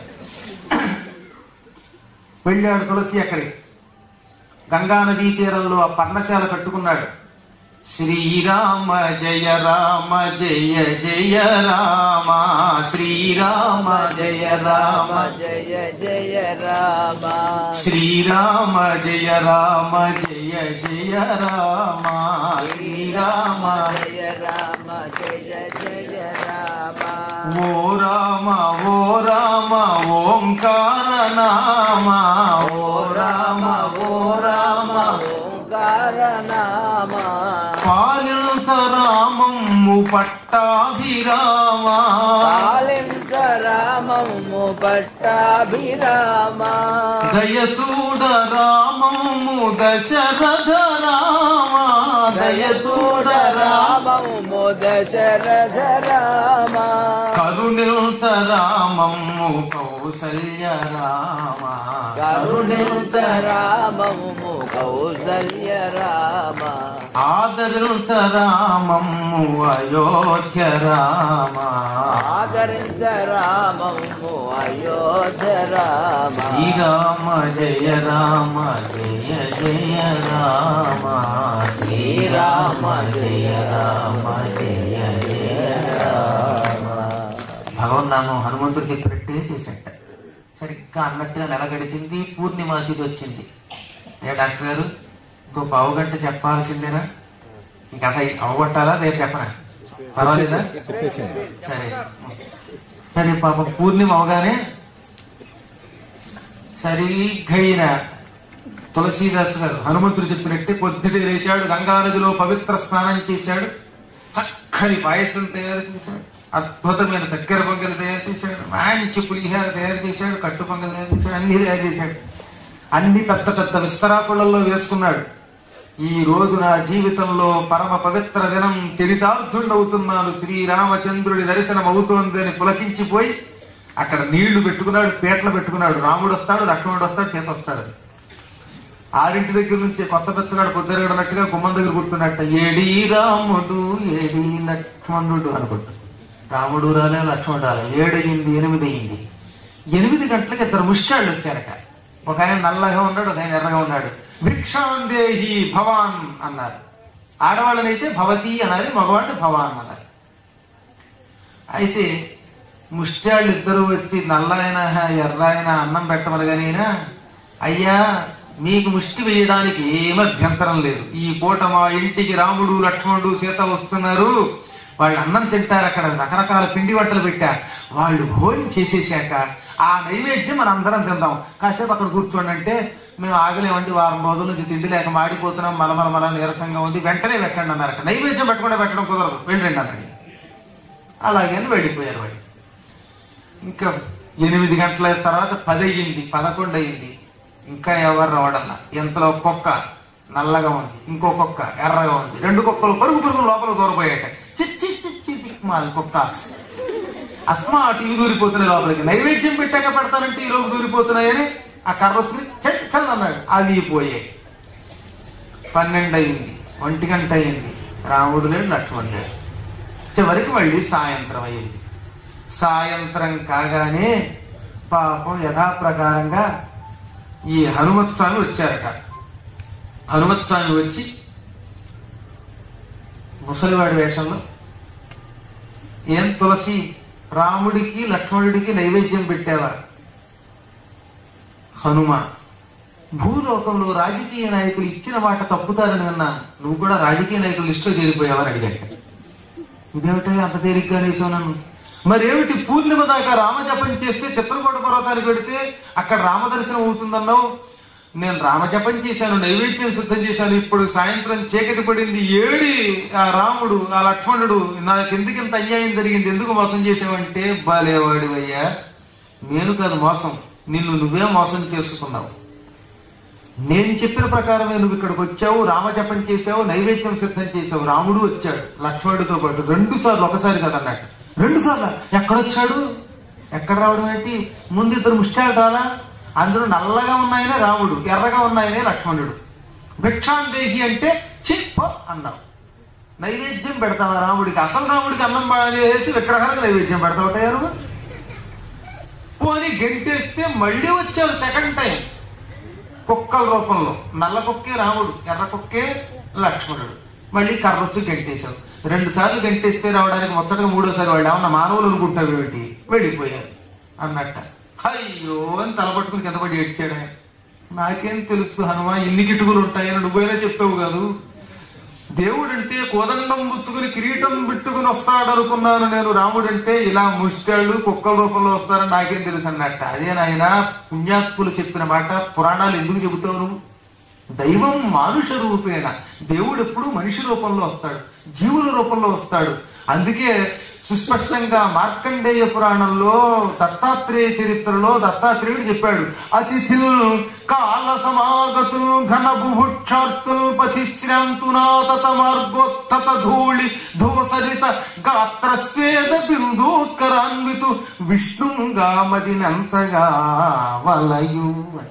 వెళ్ళాడు తులసి అక్కడికి గంగా నదీ తీరంలో ఆ పర్ణశాల కట్టుకున్నాడు శ్రీరామ జయ రామ జయ జయ రామ శ్రీరామ జయ రామ జయ జయ రామ శ్రీరామ జయ రామ జయ జయ రామ శ్రీరామ జయ రామ జయ జయ రామ ఓ రామ ఓ రామ ఓంకార నామ ఓ రామ ఓ రామ ఓంకార నామ పాలించ రామము పట్టాభిరామ పాలించ రామము పట్టాభిరామ దయచూడ రామము దశరథ రామ దయచూడ రామ రామము దశరథ రామ కరుణిల్త రామము కౌసల్య రామ కరుణిత రామము కౌసల్య రామ ఆదరిల్త రామము అయోధ్య రామ ఆదరించ రామము అయోధ్య రామ శ్రీరామ జయ రామ జయ జయ రామ శ్రీరామ జయ రామ జయ జయ రామ భగవన్నామం హనుమంతుడికి పెట్టే చేశాట సరిగ్గా అన్నట్టుగా నెల గడిచింది పూర్ణిమ తిథి వచ్చింది ఏ డాక్టర్ గారు ఇంకో పావు గంట చెప్పాల్సిందేనా ఈ కథ అవగొట్టాలా రేపు చెప్పనా పర్వాలేదా సరే సరే పాపం పూర్ణిమ అవగానే సరిగ్గైన తులసీదాస్ గారు హనుమంతుడు చెప్పినట్టే పొద్దుటే లేచాడు గంగా నదిలో పవిత్ర స్నానం చేశాడు చక్కని పాయసం తయారు చేశాడు అద్భుతమైన చక్కెర పొంగలు తయారు చేశాడు మంచి పులిహార తయారు చేశాడు కట్టు పొంగలు తయారు చేశాడు అన్ని తయారు చేశాడు అన్ని పెద్ద పెద్ద విస్తరాకులలో వేసుకున్నాడు ఈ రోజు నా జీవితంలో పరమ పవిత్ర దినం చరితార్థుండవుతున్నాను శ్రీరామచంద్రుడి దర్శనం అవుతోంది అని పులకించిపోయి అక్కడ నీళ్లు పెట్టుకున్నాడు పేటలు పెట్టుకున్నాడు రాముడు వస్తాడు లక్ష్మణుడు వస్తాడు చేత వస్తాడు ఆరింటి దగ్గర నుంచి కొత్త పెచ్చగాడు పొద్దురగడనట్టుగా గుమ్మం దగ్గర కూర్చున్నట్ట ఏడి రాముడు ఏడి లక్ష్మణుడు అనుకుంటా రాముడు రాలే లక్ష్మణుడు రాలే ఏడయింది ఎనిమిది అయింది ఎనిమిది గంటలకు ఇద్దరు ముష్టాళ్ళు వచ్చారట ఒక ఆయన నల్లగా ఉన్నాడు ఒక ఆయన ఎర్రగా ఉన్నాడు భిక్షాందేహి భవాన్ అన్నారు ఆడవాళ్ళనైతే భవతి అనాలి మగవాళ్ళు భవాన్ అన్నారు అయితే ముష్టాళ్ళు ఇద్దరు వచ్చి నల్లైన ఎర్రైన అన్నం పెట్టమనగానైనా అయ్యా మీకు ముష్టి వేయడానికి ఏం అభ్యంతరం లేదు ఈ పూట మా ఇంటికి రాముడు లక్ష్మణుడు సీత వస్తున్నారు వాళ్ళు అన్నం తింటారు అక్కడ రకరకాల పిండి వంటలు పెట్టా వాళ్ళు భోజనం చేసేసాక ఆ నైవేద్యం మనం అందరం తిందాం కాసేపు అక్కడ కూర్చోండి అంటే మేము ఆగలేమండి వారం రోజుల నుంచి తిండి లేక మాడిపోతున్నాం మలమల మల నీరసంగా ఉంది వెంటనే పెట్టండి అన్నారు అక్కడ నైవేద్యం పెట్టకుండా పెట్టడం కుదరదు వెళ్ళండి అన్నాడు అలాగే అని వెళ్ళిపోయారు వాడు ఇంకా ఎనిమిది గంటల తర్వాత పది అయ్యింది పదకొండు అయ్యింది ఇంకా ఎవరు రావడల్లా ఇంతలో కుక్క నల్లగా ఉంది ఇంకో కుక్క ఎర్రగా ఉంది రెండు కుక్కలు పరుగు పరుగు లోపల దూరపోయాట చిచ్చి చిచ్చి మాది కుక్క అస్మా అటు ఇవి దూరిపోతున్నాయి లోపలికి నైవేద్యం పెట్టాక పెడతానంటే ఈ రోజు దూరిపోతున్నాయని ఆ కర్ర వచ్చి చల్ అన్నాడు అవి పోయాయి పన్నెండు అయింది ఒంటి గంట అయింది రాముడు లేడు లక్ష్మణుడు లేడు చివరికి మళ్ళీ సాయంత్రం అయింది సాయంత్రం కాగానే పాపం యథాప్రకారంగా ఈ హనుమత్ స్వామి వచ్చారట హనుమత్ స్వామి వచ్చి ముసలివాడి వేషంలో ఏం తులసి రాముడికి లక్ష్మణుడికి నైవేద్యం పెట్టావా హనుమ భూలోకంలో రాజకీయ నాయకులు ఇచ్చిన మాట తప్పుతారని విన్నాను నువ్వు కూడా రాజకీయ నాయకుల లిస్టులో చేరిపోయావని అడిగాడు ఇదేమిటో అంత తేలిగ్గా లేచావు నన్ను మరేమిటి పూర్ణిమ దాకా రామజపం చేస్తే చిత్రకూట పర్వతానికి వెడితే అక్కడ రామదర్శనం అవుతుందన్నావు నేను రామజపం చేశాను నైవేద్యం సిద్ధం చేశాను ఇప్పుడు సాయంత్రం చీకటి పడింది ఏడి ఆ రాముడు ఆ లక్ష్మణుడు నాకు ఎందుకు ఇంత అన్యాయం జరిగింది ఎందుకు మోసం చేసావంటే బాలేవాడివయ్యా నేను కాదు మోసం నిన్ను నువ్వే మోసం చేసుకున్నావు నేను చెప్పిన ప్రకారమే నువ్వు ఇక్కడికి వచ్చావు రామజపం చేసావు నైవేద్యం సిద్ధం చేసావు రాముడు వచ్చాడు లక్ష్మణుడితో పాటు రెండు సార్లు ఒకసారి కదా అన్నట్టు రెండు సార్లు ఎక్కడొచ్చాడు ఎక్కడ రావడం ఏంటి ముందు ఇద్దరు ముష్టాలు రాలా అందులో నల్లగా ఉన్నాయనే రాముడు ఎర్రగా ఉన్నాయనే లక్ష్మణుడు భిక్షాందేహి అంటే చిప్ప అన్నావు నైవేద్యం పెడతావా రాముడికి అసలు రాముడికి అన్నం వేసి విగ్రహాలకు నైవేద్యం పెడతావుటారు పోనీ గెంటేస్తే మళ్ళీ వచ్చారు సెకండ్ టైం కుక్కల రూపంలో నల్ల కుక్కే రాముడు ఎర్ర కుక్కే లక్ష్మణుడు మళ్ళీ కర్రొచ్చు గంటేశావు రెండు సార్లు గంటేస్తే రావడానికి మొత్తగా మూడోసారి వాళ్ళు ఏమన్నా మానవులు అనుకుంటావు ఏమిటి వెళ్ళిపోయారు అన్నట్ట అయ్యో అని తలపట్టుకుని కింద పడి ఏడ్చాడు ఆయన. నాకేం తెలుసు హనుమ ఇన్ని కిటుకులు ఉంటాయని నువ్వైనా చెప్పావు కాదు దేవుడంటే కోదండం ముచ్చుకుని కిరీటం పెట్టుకుని వస్తాడు అనుకున్నాను నేను రాముడంటే ఇలా ముష్టాళ్ళు కుక్కల రూపంలో వస్తారని నాకేం తెలుసు అన్నట్ట అదే నాయన పుణ్యాత్ములు చెప్పిన మాట పురాణాలు ఎందుకు చెబుతావు నువ్వు దైవం మానుష రూపేణ దేవుడు ఎప్పుడు మనిషి రూపంలో వస్తాడు జీవుల రూపంలో వస్తాడు అందుకే సుస్పష్టంగా మార్కండేయ పురాణంలో దత్తాత్రేయ చరిత్రలో దత్తాత్రేయుడు చెప్పాడు అతిథులు కాల సమాగతులు ఘన బుభుక్షార్తులు పతిశ్రాంతునాతత మార్గోత్తత ధూళి ధూసరిత గాత్ర స్వేద బిందూత్కరాన్వితు విష్ణుంగా మదినంతగా వలయు అని.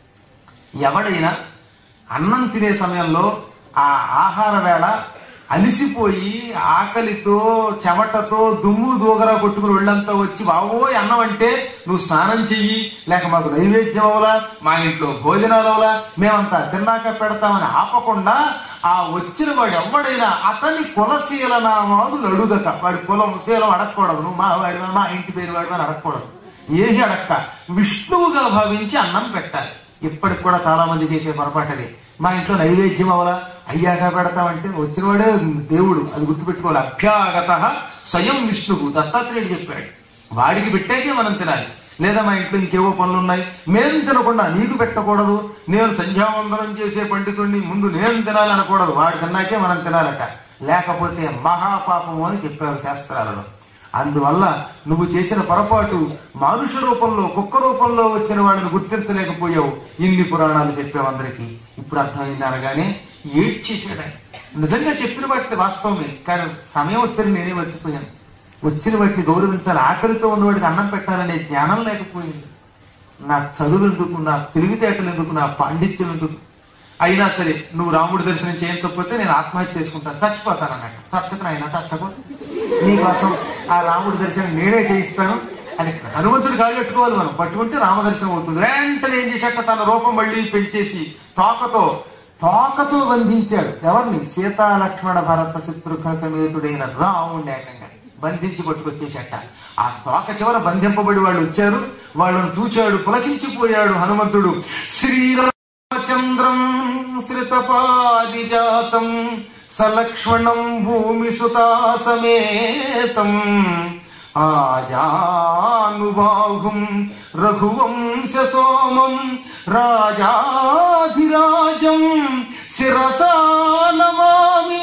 ఎవడైనా అన్నం తినే సమయంలో ఆ ఆహార వేళ అలిసిపోయి ఆకలితో చెమటతో దుమ్ము దూగరా కొట్టుకుని ఒళ్ళంతా వచ్చి బావోయ్ అన్నం అంటే నువ్వు స్నానం చెయ్యి లేక మాకు నైవేద్యం అవలా మా ఇంట్లో భోజనాలు అవలా మేమంతా తిన్నాక పెడతామని ఆపకుండా ఆ వచ్చిన వాడు ఎవడైనా అతని కులశీల నామాలు అడుగక వాడి కులం శీలం అడగకూడదు నువ్వు మా వాడి మా ఇంటి పేరు వాడి అని అడగకూడదు ఏది అడక్క విష్ణువుగా భావించి అన్నం పెట్టాలి ఇప్పటికి కూడా చాలా మంది చేసే పొరపాటు అది మా ఇంట్లో నైవేద్యం అవలా అయ్యాక పెడతామంటే వచ్చినవాడే దేవుడు అది గుర్తుపెట్టుకోవాలి అభ్యాగత స్వయం విష్ణువు దత్తాత్రేయుడు చెప్పాడు వాడికి పెట్టాకే మనం తినాలి లేదా మా ఇంట్లో ఇంకేవో పనులు ఉన్నాయి మేము తినకుండా నీకు పెట్టకూడదు నేను సంధ్యావందనం చేసే పండితుడిని ముందు నేను తినాలి అనకూడదు వాడు తిన్నాకే మనం తినాలట లేకపోతే మహాపాపము అని చెప్పారు శాస్త్రాలలో అందువల్ల నువ్వు చేసిన పొరపాటు మానుష రూపంలో కుక్క రూపంలో వచ్చిన వాడిని గుర్తించలేకపోయావు ఇన్ని పురాణాలు చెప్పావు అందరికి ఇప్పుడు అర్థమైంది అనగానే ఏడ్చేసాడు ఆయన. నిజంగా చెప్పిన వాటి వాస్తవమే కానీ సమయం వచ్చని నేనే మర్చిపోయాను వచ్చిన వాటిని గౌరవించాలి ఆకలితో ఉన్నవాడికి అన్నం పెట్టాలనే జ్ఞానం లేకపోయింది నా చదువు ఎందుకు నా తెలివితేటలు ఎందుకు నా పాండిత్యం ఎందుకు అయినా సరే నువ్వు రాముడి దర్శనం చేయించకపోతే నేను ఆత్మహత్య చేసుకుంటాను చచ్చిపోతాను అన్నట్టు చచ్చకను అయినా చచ్చకు నీకోసం ఆ రాముడి దర్శనం నేనే చేయిస్తాను అని హనుమంతుడి కాళ్ళు పెట్టుకోవాలి మనం పట్టుకుంటే రామదర్శనం అవుతుంది వెంటనే ఏం చేశాక తన రూపం మళ్ళీ పెంచేసి తోకతో తోకతో బంధించాడు ఎవరిని సీతా లక్ష్మణ భరత శత్రుఘ్న సమేతుడైన రాముడి ఏకంగా బంధించి పట్టుకొచ్చేసట ఆ తోక చివర బంధింపబడి వాళ్ళు వచ్చారు వాళ్ళను చూచాడు పులకించిపోయాడు హనుమంతుడు శ్రీరామచంద్రం శ్రితపాదిజాతం సలక్ష్మణం భూమి సుతా సమేతం ఆజానుబాహుం రఘువంశ సోమం రాజాధిరాజం శిరసా నమామి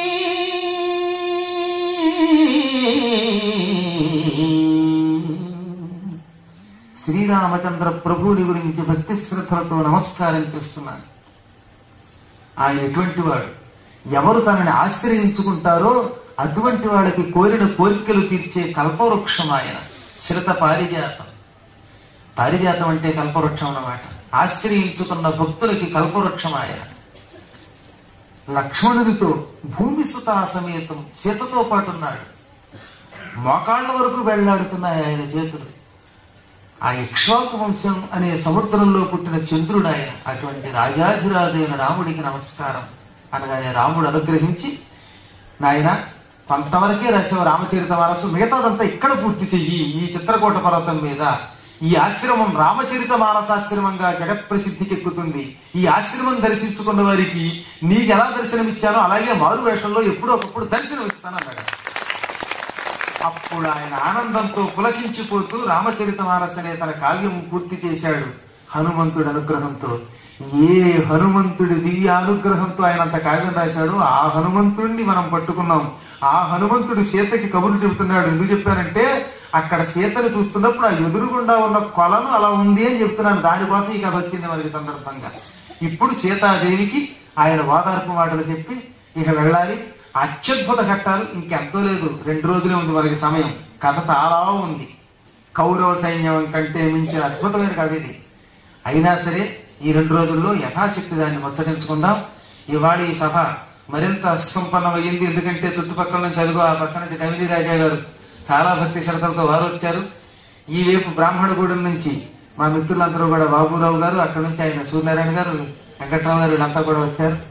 శ్రీరామచంద్ర ప్రభువుని గురించి భక్తి శ్రద్ధలతో నమస్కారం చేస్తున్నాను ఆయన ఎటువంటి వాడు ఎవరు తనని ఆశ్రయించుకుంటారో అటువంటి వాళ్ళకి కోరిన కోరికలు తీర్చే కల్పవృక్షం ఆయన శ్రిత పారిజాతం పారిజాతం అంటే కల్పవృక్షం అన్నమాట ఆశ్రయించుకున్న భక్తులకి కల్పవృక్షం ఆయన లక్ష్మణుడితో భూమి సుతా సమేతం సీతతో పాటు ఉన్నాడు మోకాళ్ళ వరకు వెళ్లాడుతున్నాయి ఆయన చేతులు ఆ ఇక్ష్వాకు వంశం అనే సముద్రంలో పుట్టిన చంద్రుడు ఆయన అటువంటి రాజాధిరాజైన రాముడికి నమస్కారం అనగానే రాముడు అనుగ్రహించి నాయన కొంతవరకే రాసావు రామచరిత మానసు మిగతాదంతా ఇక్కడ పూర్తి చెయ్యి ఈ చిత్రకూట పర్వతం మీద ఈ ఆశ్రమం రామచరిత మానసాశ్రమంగా జగత్ ప్రసిద్ధికి ఎక్కుతుంది ఈ ఆశ్రమం దర్శించుకున్న వారికి నీకు ఎలా దర్శనమిచ్చానో అలాగే మారు వేషంలో ఎప్పుడో ఒకప్పుడు దర్శనం ఇస్తాను అన్నాడు అప్పుడు ఆయన ఆనందంతో పులకించిపోతూ రామచరిత మానస్ అనే తన కావ్యం పూర్తి చేశాడు హనుమంతుడి అనుగ్రహంతో ఏ హనుమంతుడి దివ్య అనుగ్రహంతో ఆయన అంత కావ్యం రాశాడు ఆ హనుమంతుడిని మనం పట్టుకున్నాం ఆ హనుమంతుడు సీతకి కబుర్లు చెబుతున్నాడు ఎందుకు చెప్పానంటే అక్కడ సీతను చూస్తున్నప్పుడు ఆ ఎదురుగుండా ఉన్న కొలను అలా ఉంది అని చెప్తున్నాను దానికోసం ఈ కథ వచ్చింది మనకి సందర్భంగా ఇప్పుడు సీతాదేవికి ఆయన ఓదార్పు మాటలు చెప్పి ఇక వెళ్ళాలి అత్యద్భుత ఘట్టాలు ఇంకెంతో లేదు రెండు రోజులే ఉంది మనకి సమయం కథ చాలా ఉంది కౌరవ సైన్యం కంటే మించిన అద్భుతమైన కవి ఇది అయినా సరే ఈ రెండు రోజుల్లో యథాశక్తి దాన్ని ముచ్చటించుకుందాం ఇవాళ ఈ సభ మరింత సుసంపన్నమయ్యింది ఎందుకంటే చుట్టుపక్కల నుంచి అదుగు ఆ పక్క నుంచి కవిది రాజా గారు చాలా భక్తి శ్రద్ధలతో వారు వచ్చారు ఈ వైపు బ్రాహ్మణగూడెం నుంచి మా మిత్రులందరూ కూడా బాబురావు గారు అక్కడ నుంచి ఆయన సూర్యనారాయణ గారు వెంకట్రావు గారు వీళ్ళంతా కూడా వచ్చారు